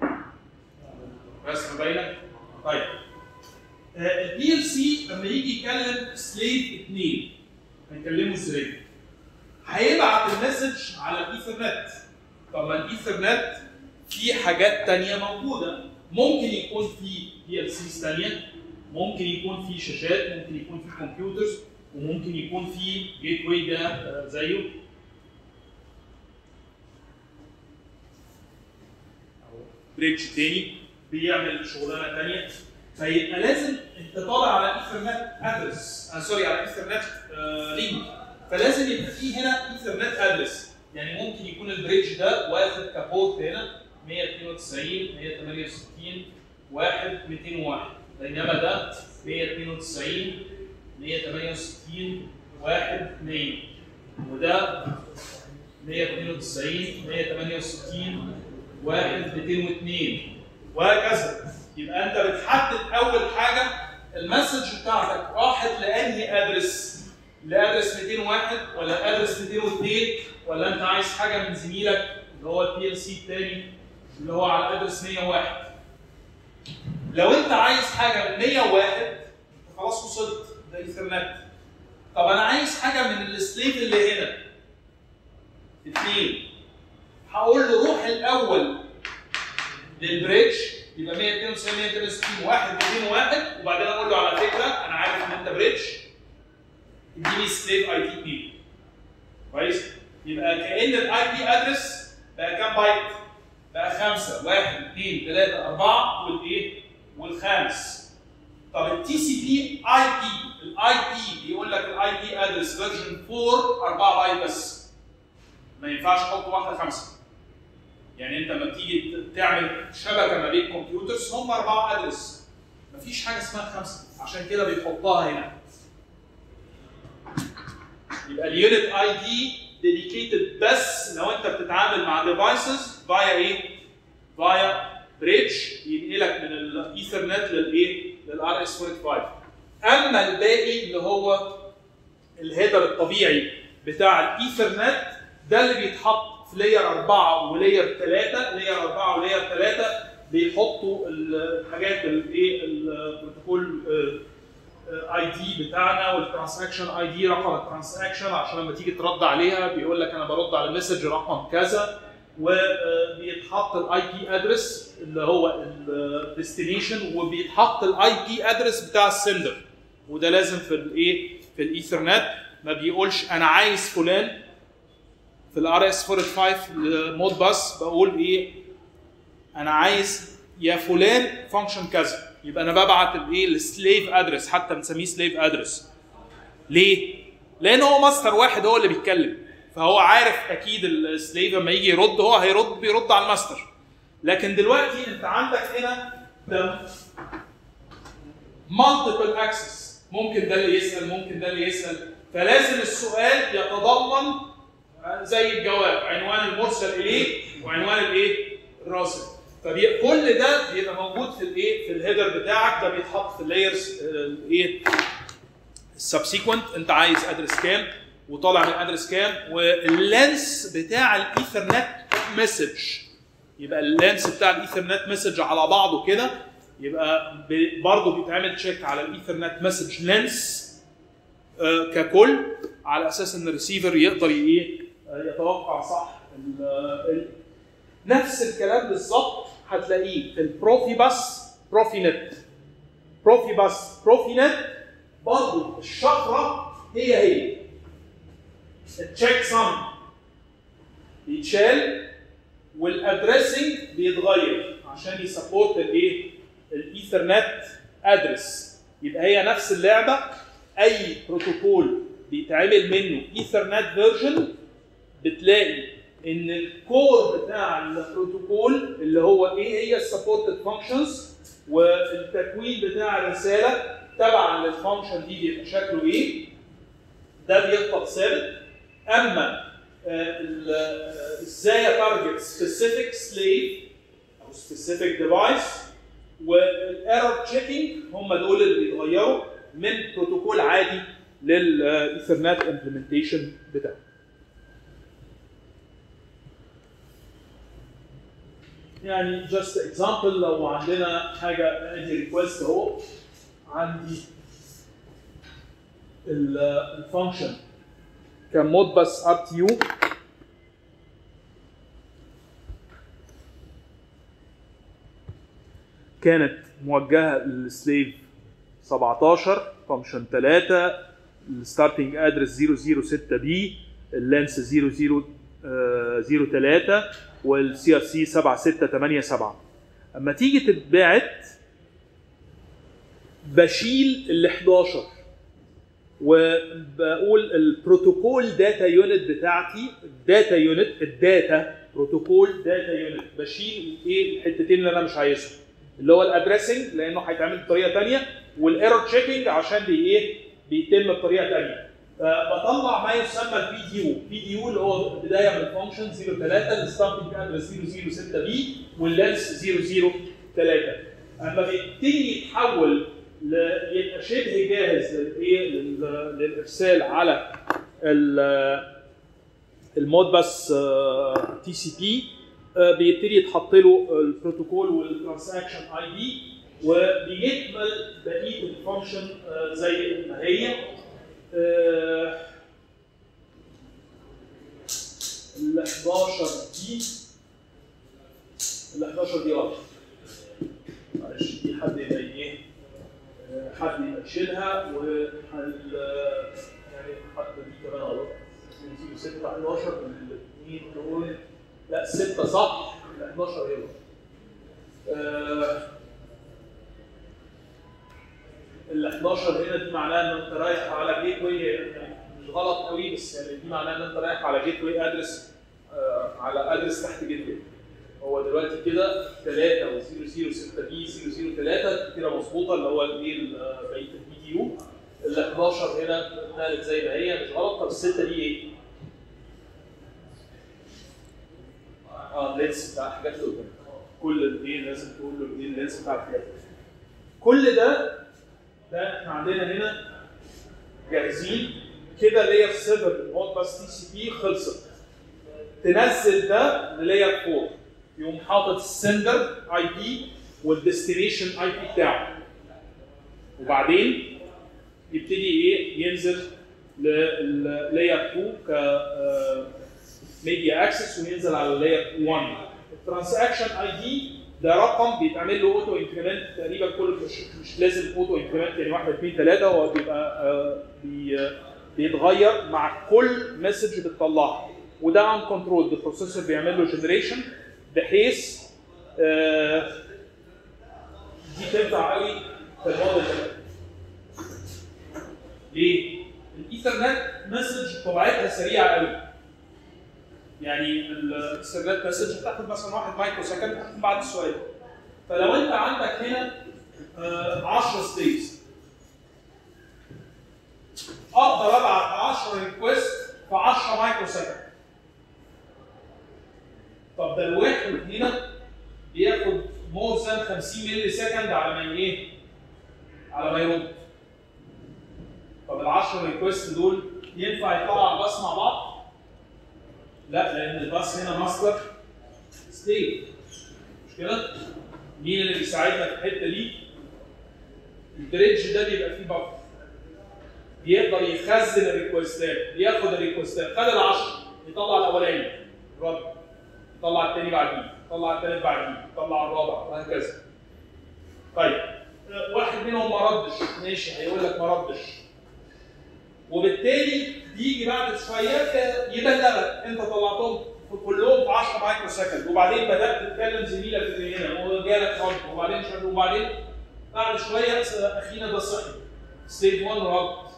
[SPEAKER 2] رسم باينه؟ طيب البي ال سي لما يجي يكلم سليف 2 هيكلمه ازاي؟ هيبعت المسج على الايثرنت طب ما الايثرنت في حاجات تانية موجودة ممكن يكون في بي ال سيز تانية ممكن يكون في شاشات ممكن يكون في كمبيوترز وممكن يكون في جيت واي ده آه، زيه بريدج تاني بيعمل شغلانه تانية فيبقى لازم انت طالع على ايثرنت ادرس آه سوري على ايثرنت آه لينك فلازم يبقى في هنا ايثرنت ادرس يعني ممكن يكون البريدج ده واخد كبورت هنا 192 168 1 201 بينما ده 192 168 1 200 وده 192 168 1 202 وهكذا يبقى انت بتحدد اول حاجه المسج بتاعتك راحت لانهي ادرس لادرس 201 ولا ادرس 202 ولا انت عايز حاجه من زميلك اللي هو البي ال سي الثاني اللي هو على ادرس 101 لو انت عايز حاجه من 101 انت خلاص وصلت ايثرنت طب انا عايز حاجه من السليف اللي هنا اثنين هقول له روح الاول للبريدج يبقى 192 162 1 201 وبعدين اقول له على فكره انا عارف ان انت بريدج اديني سليف اي تي 2 كويس يبقى كان الاي بي ادرس بقى كام بايت؟ بقى خمسه 1 2 3 4 والايه؟ والخامس طب التي سي بي اي بي الاي بي بيقول لك الاي بي ادرس فيرجن 4 4 بايت بس ما ينفعش احط واحده خمسه يعني انت لما بتيجي تعمل شبكه ما بين كمبيوترز هم اربعه ادرس مفيش حاجه اسمها خمسه عشان كده بيحطها هنا يبقى اليونت اي دي ديديكيتد بس لو انت بتتعامل مع ديفايسز فايا ايه؟ فايا بريدج ينقلك من الايثرنت للايه؟ للار اس 45 اما الباقي اللي هو الهيدر الطبيعي بتاع الايثرنت ده اللي بيتحط في لاير 4 ولاير 3 لاير 4 ولاير 3 بيحطوا الحاجات الايه البروتوكول اي دي بتاعنا والترانزاكشن اي دي رقم الترانزاكشن عشان لما تيجي ترد عليها بيقول لك انا برد على المسج رقم كذا وبيتحط الاي بي ادرس اللي هو الديستنيشن وبيتحط الاي بي ادرس بتاع السندر وده لازم في الايه في الايثرنت ما بيقولش انا عايز فلان في الار اس 45 مود باس بقول ايه انا عايز يا فلان فانكشن كذا يبقى انا ببعت الايه السليف ادرس حتى بنسميه سليف ادرس ليه؟ لان هو ماستر واحد هو اللي بيتكلم فهو عارف اكيد السليف لما يجي يرد هو هيرد بيرد على الماستر لكن دلوقتي انت عندك هنا مالتيبل اكسس ممكن ده اللي يسال ممكن ده اللي يسال فلازم السؤال يتضمن زي الجواب عنوان المرسل اليه وعنوان الايه الراسل فكل ده بيبقى موجود في الايه في الهيدر بتاعك ده بيتحط في اللايرز الايه السبسيكونت انت عايز ادرس كام وطالع من ادرس كام واللينس بتاع الايثرنت مسج يبقى اللينس بتاع الايثرنت مسج على بعضه كده يبقى برضه بيتعمل تشيك على الايثرنت مسج لينس ككل على اساس ان الريسيفر يقدر ايه يتوقع صح ال ال نفس الكلام بالظبط هتلاقيه في البروفي باس بروفي نت بروفي باس بروفي نت برضه الشفره هي هي التشيك سم بيتشال والادريسنج بيتغير عشان يسبورت الايه الايثرنت ادرس يبقى هي نفس اللعبه اي بروتوكول بيتعمل منه ايثرنت فيرجن بتلاقي ان الكور بتاع البروتوكول اللي هو ايه هي السبورتد فانكشنز والتكوين بتاع الرساله تبعا للفانكشن دي بيبقى شكله ايه ده بيفضل ثابت اما ازاي اتارجت سبيسيفيك سليف او سبيسيفيك ديفايس والايرور تشيكينج هم دول اللي بيتغيروا من بروتوكول عادي للايثرنت امبلمنتيشن بتاعه يعني جاست اكزامبل لو عندنا حاجه ادي ريكوست اهو عندي الفانكشن كمود بس ار تي يو كانت موجهه للسليف 17 فانكشن 3 الستارتنج ادرس 006 بي اللينس 0003 والسي ار سي 7687 اما تيجي تتبعت بشيل ال 11 وبقول البروتوكول داتا يونت بتاعتي الداتا يونت الداتا بروتوكول داتا يونت بشيل ايه الحتتين اللي انا مش عايزهم اللي هو الادريسنج لانه هيتعمل بطريقه ثانيه والايرور تشيكنج عشان بي ايه بيتم بطريقه ثانيه فبطلع ما يسمى البي دي يو البي دي يو اللي هو بدايه من الفانكشن 03 الستارتنج ادرس 006 بي واللينس 003 اما بيبتدي يتحول يبقى شبه جاهز للايه للارسال على المود بس تي سي بي بيبتدي يتحط له البروتوكول والترانزاكشن اي دي وبيكمل بقيه الفانكشن زي ما هي آه، ال 11 دي ال 11 دي غلط معلش دي حد يبقى ايه آه، حد يبقى يشيلها وهل يعني حتى دي كمان غلط 6 11 الاثنين دول لا 6 صح ال 11 هي غلط آه، ال 11 هنا دي معناها ان انت رايح على جيت واي يعني مش غلط قوي بس يعني دي معناها ان انت رايح على جيت واي ادرس آه على ادرس تحت جيت واي هو دلوقتي كده 3 و 006 بي 003 كده مظبوطه اللي هو الايه ال- بقيه البي دي يو ال 11 هنا اتنقلت زي ما هي مش غلط طب السته دي ايه؟ اه اللينس بتاع الحاجات اللي قدامك كل الايه لازم تقول له ايه اللينس بتاع الحاجات كل ده ده احنا عندنا هنا جاهزين كده لاير 7 هوت باس تي سي بي خلصت تنزل ده للاير 4 يقوم حاطط السندر اي بي والديستنيشن اي بي بتاعه وبعدين يبتدي ايه ينزل للاير 2 ك ميديا اكسس وينزل على اللاير 1 الترانزاكشن اي دي ده رقم بيتعمل له اوتو انكريمنت تقريبا كل مش, مش لازم اوتو انكريمنت يعني 1 2 3 هو بيبقى آه، بي بيتغير مع كل مسج بتطلعها وده ان كنترول البروسيسور بيعمل له جنريشن بحيث آه، دي تنفع قوي في الموديل ده ليه؟ الايثرنت مسج طبيعتها سريعه قوي يعني الاسترلات مسج بتاخد مثلا 1 مايكرو سكند بعد السؤال فلو انت عندك هنا آه، 10 ستيتس اقدر ابعت 10 ريكوست في 10 مايكرو سكند طب ده الواحد هنا بياخد مور ذان 50 مللي سكند على ما ايه؟ على ما يرد طب ال 10 ريكوست دول ينفع يطلعوا على الباص مع بعض؟ لا لان الباص هنا ماستر ستيت مش كده؟ مين اللي بيساعدنا في الحته دي؟ البريدج ده بيبقى فيه بفر بيقدر يخزن الريكوستات بياخد الريكوستات خد العشر يطلع الاولاني رد يطلع الثاني بعديه يطلع الثالث بعديه يطلع الرابع وهكذا طيب آه، واحد منهم ما ردش ماشي هيقول لك ما ردش وبالتالي بيجي بعد شويه ك- يبلغك انت طلعتهم كلهم في 10 مايكرو سكند وبعدين بدات تتكلم زميلك اللي هنا وجالك رد وبعدين شغل وبعدين بعد شويه اخينا ده صحي ستيج 1 رد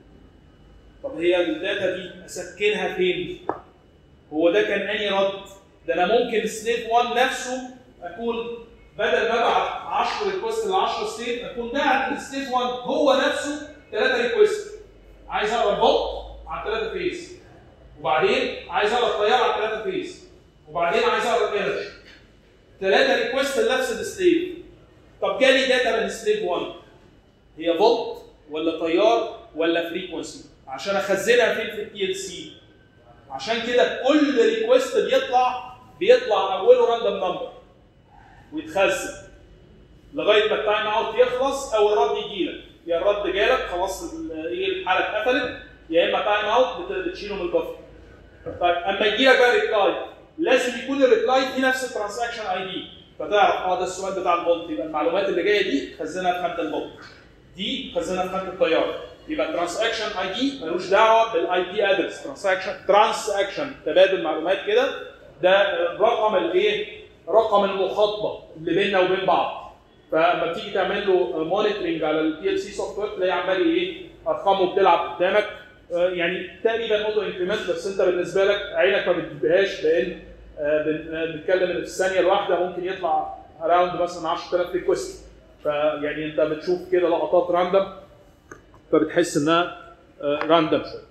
[SPEAKER 2] طب هي الداتا دي اسكنها فين؟ هو ده كان اني رد ده انا ممكن سنيب 1 نفسه اكون بدل ما ابعت 10 ريكوست ل 10 ستيت اكون باعت للستيب 1 هو نفسه 3 ريكوست عايز اقرا البوت على الثلاثه فيز وبعدين عايز اقرا الطياره على الثلاثه فيز وبعدين عايز اقرا الانرجي ثلاثه ريكوست لنفس السليف طب جالي داتا من سليف 1 هي فولت ولا تيار ولا فريكونسي عشان اخزنها فين في التي ال سي عشان كده كل ريكوست بيطلع بيطلع اوله راندوم نمبر ويتخزن لغايه ما التايم اوت يخلص او الرد يجي لك يا الرد جالك خلاص ال- ايه الحاله اتقفلت يا اما تايم اوت بت- بتشيله من البفر طيب اما يجي لك بقى ريبلاي لازم يكون الريبلاي في نفس الترانزاكشن اي دي فتعرف اه ده السؤال بتاع الفولت يبقى المعلومات اللي جايه دي خزنها في خانه الفولت دي خزنها في خانه التيار يبقى الترانزاكشن اي دي ملوش دعوه بالاي بي ادرس ترانزاكشن ترانزاكشن تبادل معلومات كده ده رقم الايه؟ رقم المخاطبه اللي بيننا وبين بعض فلما بتيجي تعمل له مونيتورنج على البي ال سي سوفت وير تلاقي عمال ايه ارقامه بتلعب قدامك آه، يعني تقريبا اوتو انكريمنت بس انت بالنسبه لك عينك ما بتجيبهاش لان آه، بن- آه، بنتكلم ان في الثانيه الواحده ممكن يطلع اراوند مثلا 10000 ريكوست فيعني انت بتشوف كده لقطات راندوم فبتحس انها راندوم شويه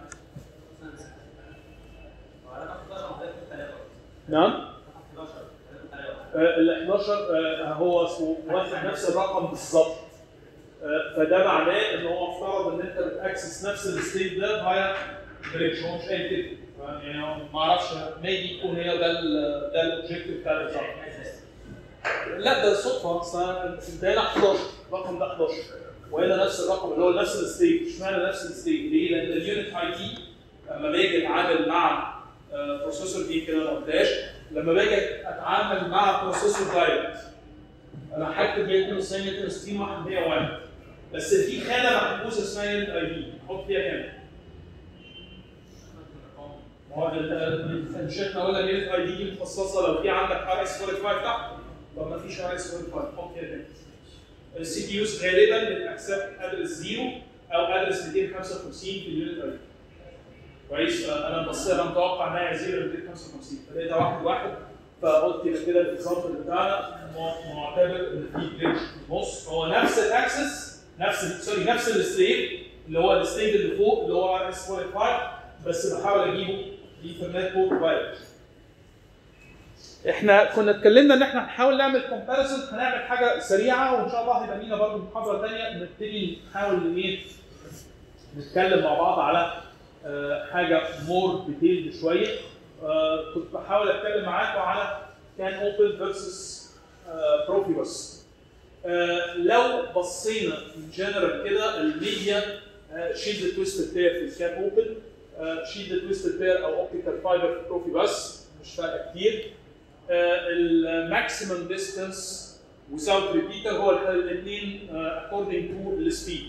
[SPEAKER 2] نعم ال 11 آه، هو اسمه واخد نفس الرقم بالظبط آه، فده معناه ان هو افترض ان انت بتاكسس نفس الستيت ده فايا بريدج هو مش قايل كده ف- يعني هو ما اعرفش ميبي يكون هي ده ال ده الاوبجيكتيف بتاع الريزلت لا ده صدفه اصل انت هنا 11 الرقم ده 11 وهنا نفس الرقم اللي هو نفس الستيت اشمعنى نفس الستيت ليه؟ لان اليونت اي دي لما باجي اتعامل مع بروسيسور دي كده ما قلتهاش لما باجي اتعامل مع بروسيسور دايركت انا هكتب 192 160 واحد 101 بس في خانه محجوزه اسمها يونت اي دي احط فيها كام؟ ما هو ال- مش احنا قلنا اليونت اي دي دي مخصصه لو في عندك ار اس 45 تحت طب ما فيش ار اس 45 حط فيها كام؟ السي بي يوز غالبا بتاكسبت ادرس زيرو او ادرس 255 في اليونت اي دي كويس انا بصيت انا متوقع انها زيرو 255 فلقيتها واحد واحد فقلت يبقى كده الاكزامبل بتاعنا م- معتبر ان في جلitch في النص هو نفس الاكسس نفس ال- سوري نفس الستيت اللي هو الستيت اللي فوق اللي هو ار اس 45 بس بحاول اجيبه ايثرنت بورت فايروس احنا كنا اتكلمنا ان احنا هنحاول نعمل كومباريسون هنعمل حاجه سريعه وان شاء الله هيبقى لينا برضه محاضره ثانيه نبتدي نحاول ايه نتكلم مع بعض على آه، حاجه مور ديتيلد شويه آه، كنت بحاول اتكلم معاكم على كان اوبن فيرسس بروفيبس لو بصينا ان جنرال كده الميديا شيلد تويستد بير في الكان اوبن شيلد تويستد بير او اوبتيكال فايبر في بروفيبس مش فارقه كتير الماكسيمم ديستانس without ريبيتر هو الاثنين according to السبيد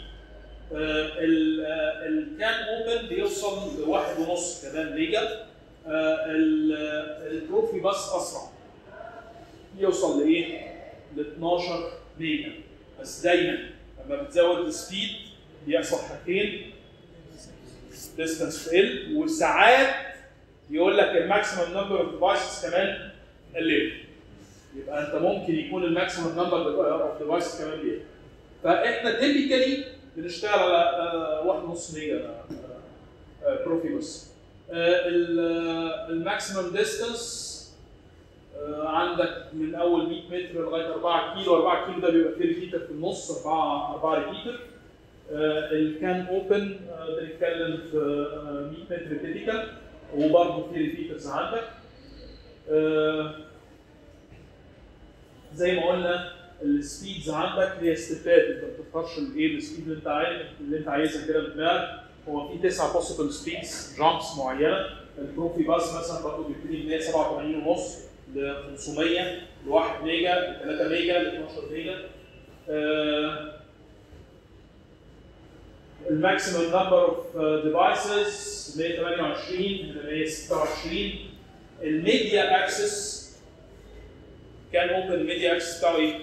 [SPEAKER 2] الكان اوبن بيوصل لواحد ونص كمان ميجا آه، ال- البروفي بس اسرع يوصل لايه؟ ل 12 ميجا بس دايما لما بتزود السبيد بيحصل حاجتين ديستانس تقل وساعات يقول لك الماكسيمم نمبر اوف ديفايسز كمان قلل يبقى انت ممكن يكون الماكسيمم نمبر اوف ديفايسز كمان بيقل فاحنا تيبيكالي بنشتغل على آه، واحد ونص ميجا بروفي بس الماكسيمم ديستانس عندك من اول 100 متر لغايه 4 كيلو 4 كيلو ده بيبقى فيه ريبيتر في النص 4 4 ريبيتر الكان اوبن بنتكلم في آه، 100 متر تيبيكال وبرضه في ريبيترز عندك آه، زي ما قلنا السبيدز عندك هي ستيبات انت ما بتختارش الايه السبيد اللي انت عايز اللي انت عايزها كده بدماغك هو في تسع بوسيبل سبيدز جامبس معينه البروفي باس مثلا برضه بيبتدي من 187 ونص ل 500 ل 1 ميجا ل 3 ميجا ل 12 ميجا آه، الماكسيمم نمبر اوف ديفايسز 128 ل 126 الميديا اكسس كان اوبن الميديا اكسس بتاعه ايه؟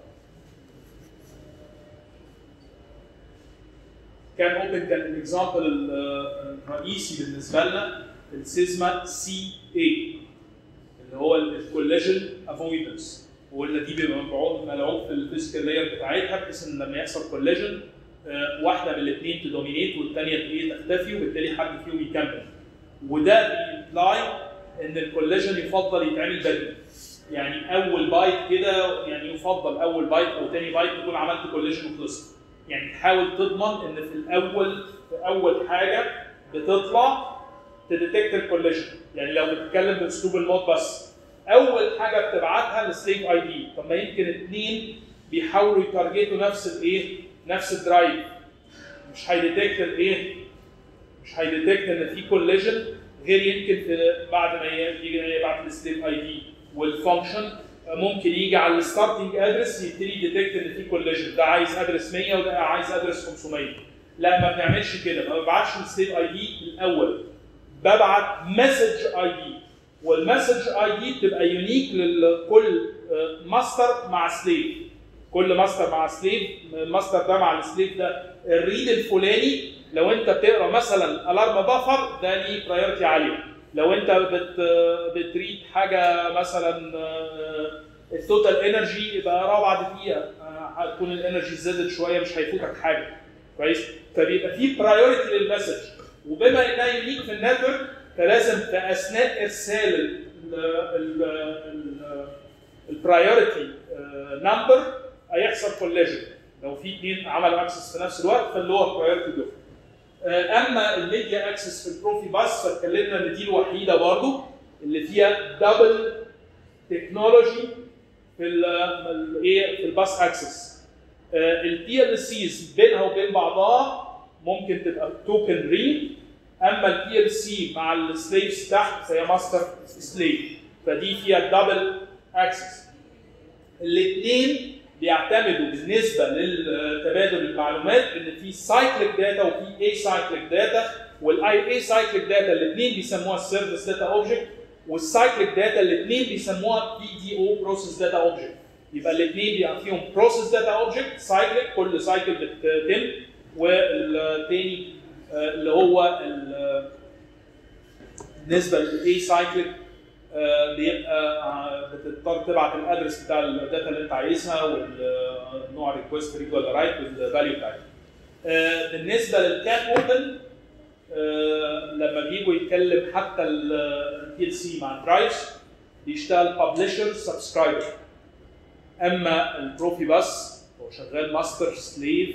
[SPEAKER 2] كان اوبن كان الاكزامبل الرئيسي بالنسبه لنا السيزما سي اي اللي هو الكولاجين افويدنس وقلنا دي بيبقى ملعوب ملعوب في الفيزيكال لاير بتاعتها بحيث ان لما يحصل كولاجين واحده من الاثنين تدومينيت والثانيه ايه تختفي وبالتالي حد فيهم يكمل وده بيمبلاي ان الكولاجين يفضل يتعمل بدري يعني اول بايت كده يعني يفضل اول بايت او ثاني بايت تكون عملت كولاجين وخلصت يعني تحاول تضمن ان في الاول في اول حاجه بتطلع تديتكت الكولاجين يعني لو بتتكلم باسلوب المود بس اول حاجه بتبعتها للسليف اي دي طب ما يمكن اثنين بيحاولوا يتارجتوا نفس الايه نفس الدرايف مش هيديتكت الايه مش هيديتكت ان في كولاجين غير يمكن في بعد ما يجي يبعت السليف اي دي والفانكشن ممكن يجي على الستارتنج ادرس يبتدي يديتكت ان في كولاجين ده عايز ادرس 100 وده عايز ادرس 500 لا ما بنعملش كده ما ببعتش السليف اي دي الاول ببعت مسج اي دي والمسج اي دي بتبقى يونيك لكل ماستر مع سليف كل ماستر مع سليف الماستر ده مع السليف ده الريد الفلاني لو انت بتقرا مثلا الارم بافر ده ليه برايورتي عاليه لو انت بت بتريد حاجه مثلا التوتال انرجي يبقى اقراها بعد دقيقه هتكون الانرجي زادت شويه مش هيفوتك حاجه كويس فبيبقى في برايورتي للمسج وبما انها يونيك في النتورك فلازم في اثناء ارسال البرايورتي نمبر هيحصل كولاجين لو في اثنين عملوا اكسس في نفس الوقت فاللي هو برايورتي دول اما الميديا اكسس في البروفي باس فاتكلمنا ان دي الوحيده برضو اللي فيها دبل تكنولوجي في الايه في الباس اكسس البي ال سيز بينها وبين بعضها ممكن تبقى توكن ريد اما البي ال سي مع السليفز تحت فهي ماستر سليف فدي فيها دبل اكسس الاثنين بيعتمدوا بالنسبه لتبادل المعلومات ان في سايكليك داتا وفي اي سايكليك داتا والاي اي سايكليك داتا الاثنين بيسموها السيرفيس داتا اوبجكت والسايكليك داتا الاثنين بيسموها بي دي او بروسيس داتا اوبجكت يبقى الاثنين بيبقى فيهم بروسيس داتا اوبجكت سايكليك كل سايكل بتتم والتاني آه، اللي هو ال- بالنسبه للاي سايكليك بيبقى آه، بتضطر تبعت الادرس بتاع الداتا اللي انت عايزها والنوع ريكوست ريد ولا رايت والفاليو بتاعتها. آه، بالنسبه للكان اوبن لما بيجوا يتكلم حتى البي ال سي مع الدرايفز بيشتغل ببلشر سبسكرايبر اما البروفي باس هو شغال ماستر سليف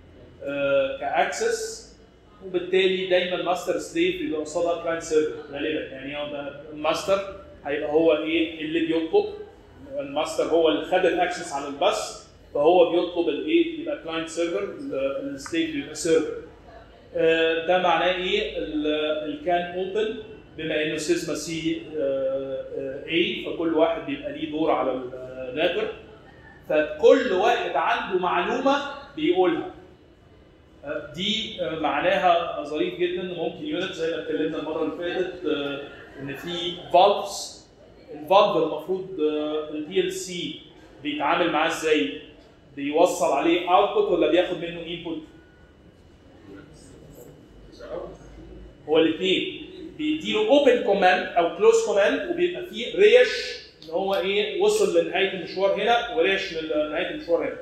[SPEAKER 2] كاكسس وبالتالي دايما ماستر سليف بيبقى قصادها كلاينت سيرفر غالبا يعني هو ده الماستر هيبقى هو ايه اللي بيطلب الماستر هو اللي خد الاكسس على الباس فهو بيطلب الايه يبقى كلاينت سيرفر السليف بيبقى سيرفر آه، ده معناه ايه الكان اوبن بما انه سيزما سي اي فكل واحد بيبقى ليه دور على النتورك فكل واحد عنده معلومه بيقولها آه، دي آه، معناها ظريف جدا ممكن يونت زي ما اتكلمنا المره اللي فاتت آه، ان في فالفز الفالف المفروض البي ال سي بيتعامل معاه ازاي؟ بيوصل عليه اوتبوت ولا بياخد منه انبوت؟ هو الاثنين بيديله اوبن كوماند او كلوز كوماند وبيبقى فيه ريش ان هو ايه وصل لنهايه المشوار هنا وريش لنهايه المشوار هنا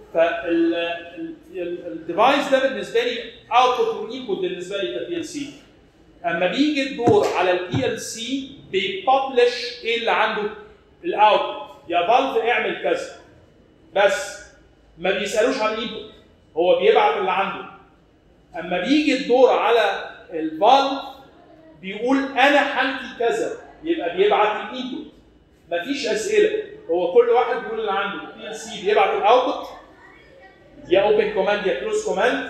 [SPEAKER 2] فالديفايس ده بالنسبه لي اوتبوت وانبوت بالنسبه لي كبي ال سي اما بيجي الدور على البي ال سي بيببلش ايه اللي عنده الاوتبوت يا فالف اعمل كذا بس ما بيسالوش عن الانبوت هو بيبعت اللي عنده اما بيجي الدور على الفالف بيقول انا حالتي كذا يبقى بيبعت الانبوت مفيش اسئله هو كل واحد بيقول اللي عنده البي ال سي بيبعت الاوتبوت يا اوبن كوماند يا كلوز كوماند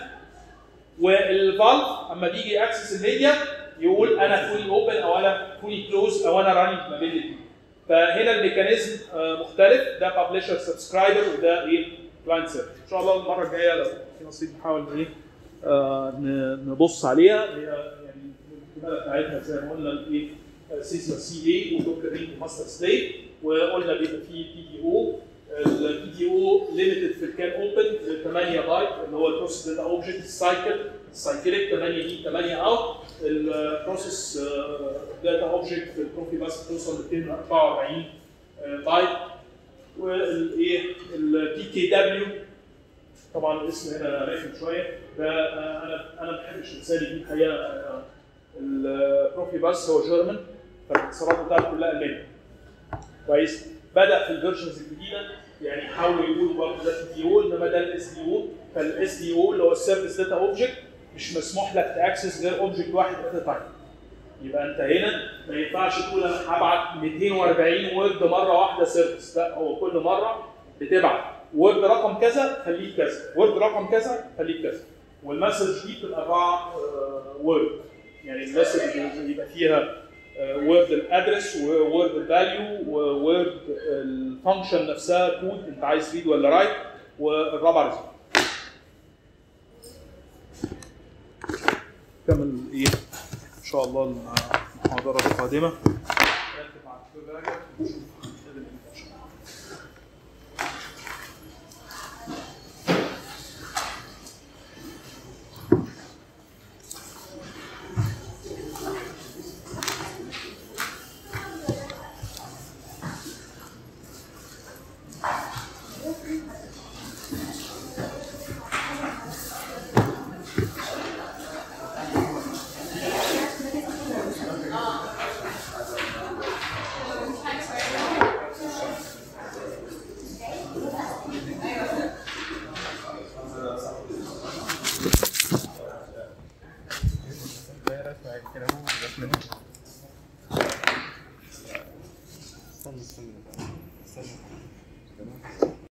[SPEAKER 2] والفالف اما بيجي اكسس الميديا يقول انا فولي اوبن او انا فولي كلوز او انا راننج ما بين الاثنين فهنا الميكانيزم آه، مختلف ده ببلشر سبسكرايبر وده ايه كلاينت سيرفر ان شاء الله المره الجايه لو في نصيب نحاول ايه آه، ن- نبص عليها هي يعني الكتابه بتاعتها زي ما قلنا الايه سيسما سي اي ودوكر رينج وماستر سليف وقلنا بيبقى في بي دي او البي دي او ليميتد في الكان اوبن 8 بايت اللي هو البروسيس داتا اوبجكت السايكل السايكليك 8 دي 8 اوت البروسيس داتا اوبجكت في البروفي بس بتوصل ل 244 بايت والايه البي كي دبليو طبعا الاسم هنا رخم شويه ده آه، انا انا ما بحبش لساني دي الحقيقه آه، البروفي بس هو جيرمان فالاختصارات بتاعته كلها الماني كويس بدا في الفيرجنز الجديده يعني حاولوا يقولوا برضه ده دي او انما ده الاس دي او فالاس دي او اللي هو السيرفيس داتا اوبجكت مش مسموح لك تاكسس غير اوبجكت واحد ات تايم يبقى انت هنا ما ينفعش تقول انا هبعت 240 وورد مره واحده سيرفيس لا هو كل مره بتبعت وورد رقم كذا خليك كذا وورد رقم كذا خليك كذا والمسج دي بتبقى اربعه وورد يعني المسج يبقى فيها وورد الادرس وورد الفاليو وورد الفانكشن نفسها كود انت عايز ريد ولا رايت والرابع ريزلت كمل ايه ان شاء الله المحاضره القادمه نركز مع الدكتور راجع ونشوف هنتكلم امتى ان شاء الله
[SPEAKER 3] كده هو جت منها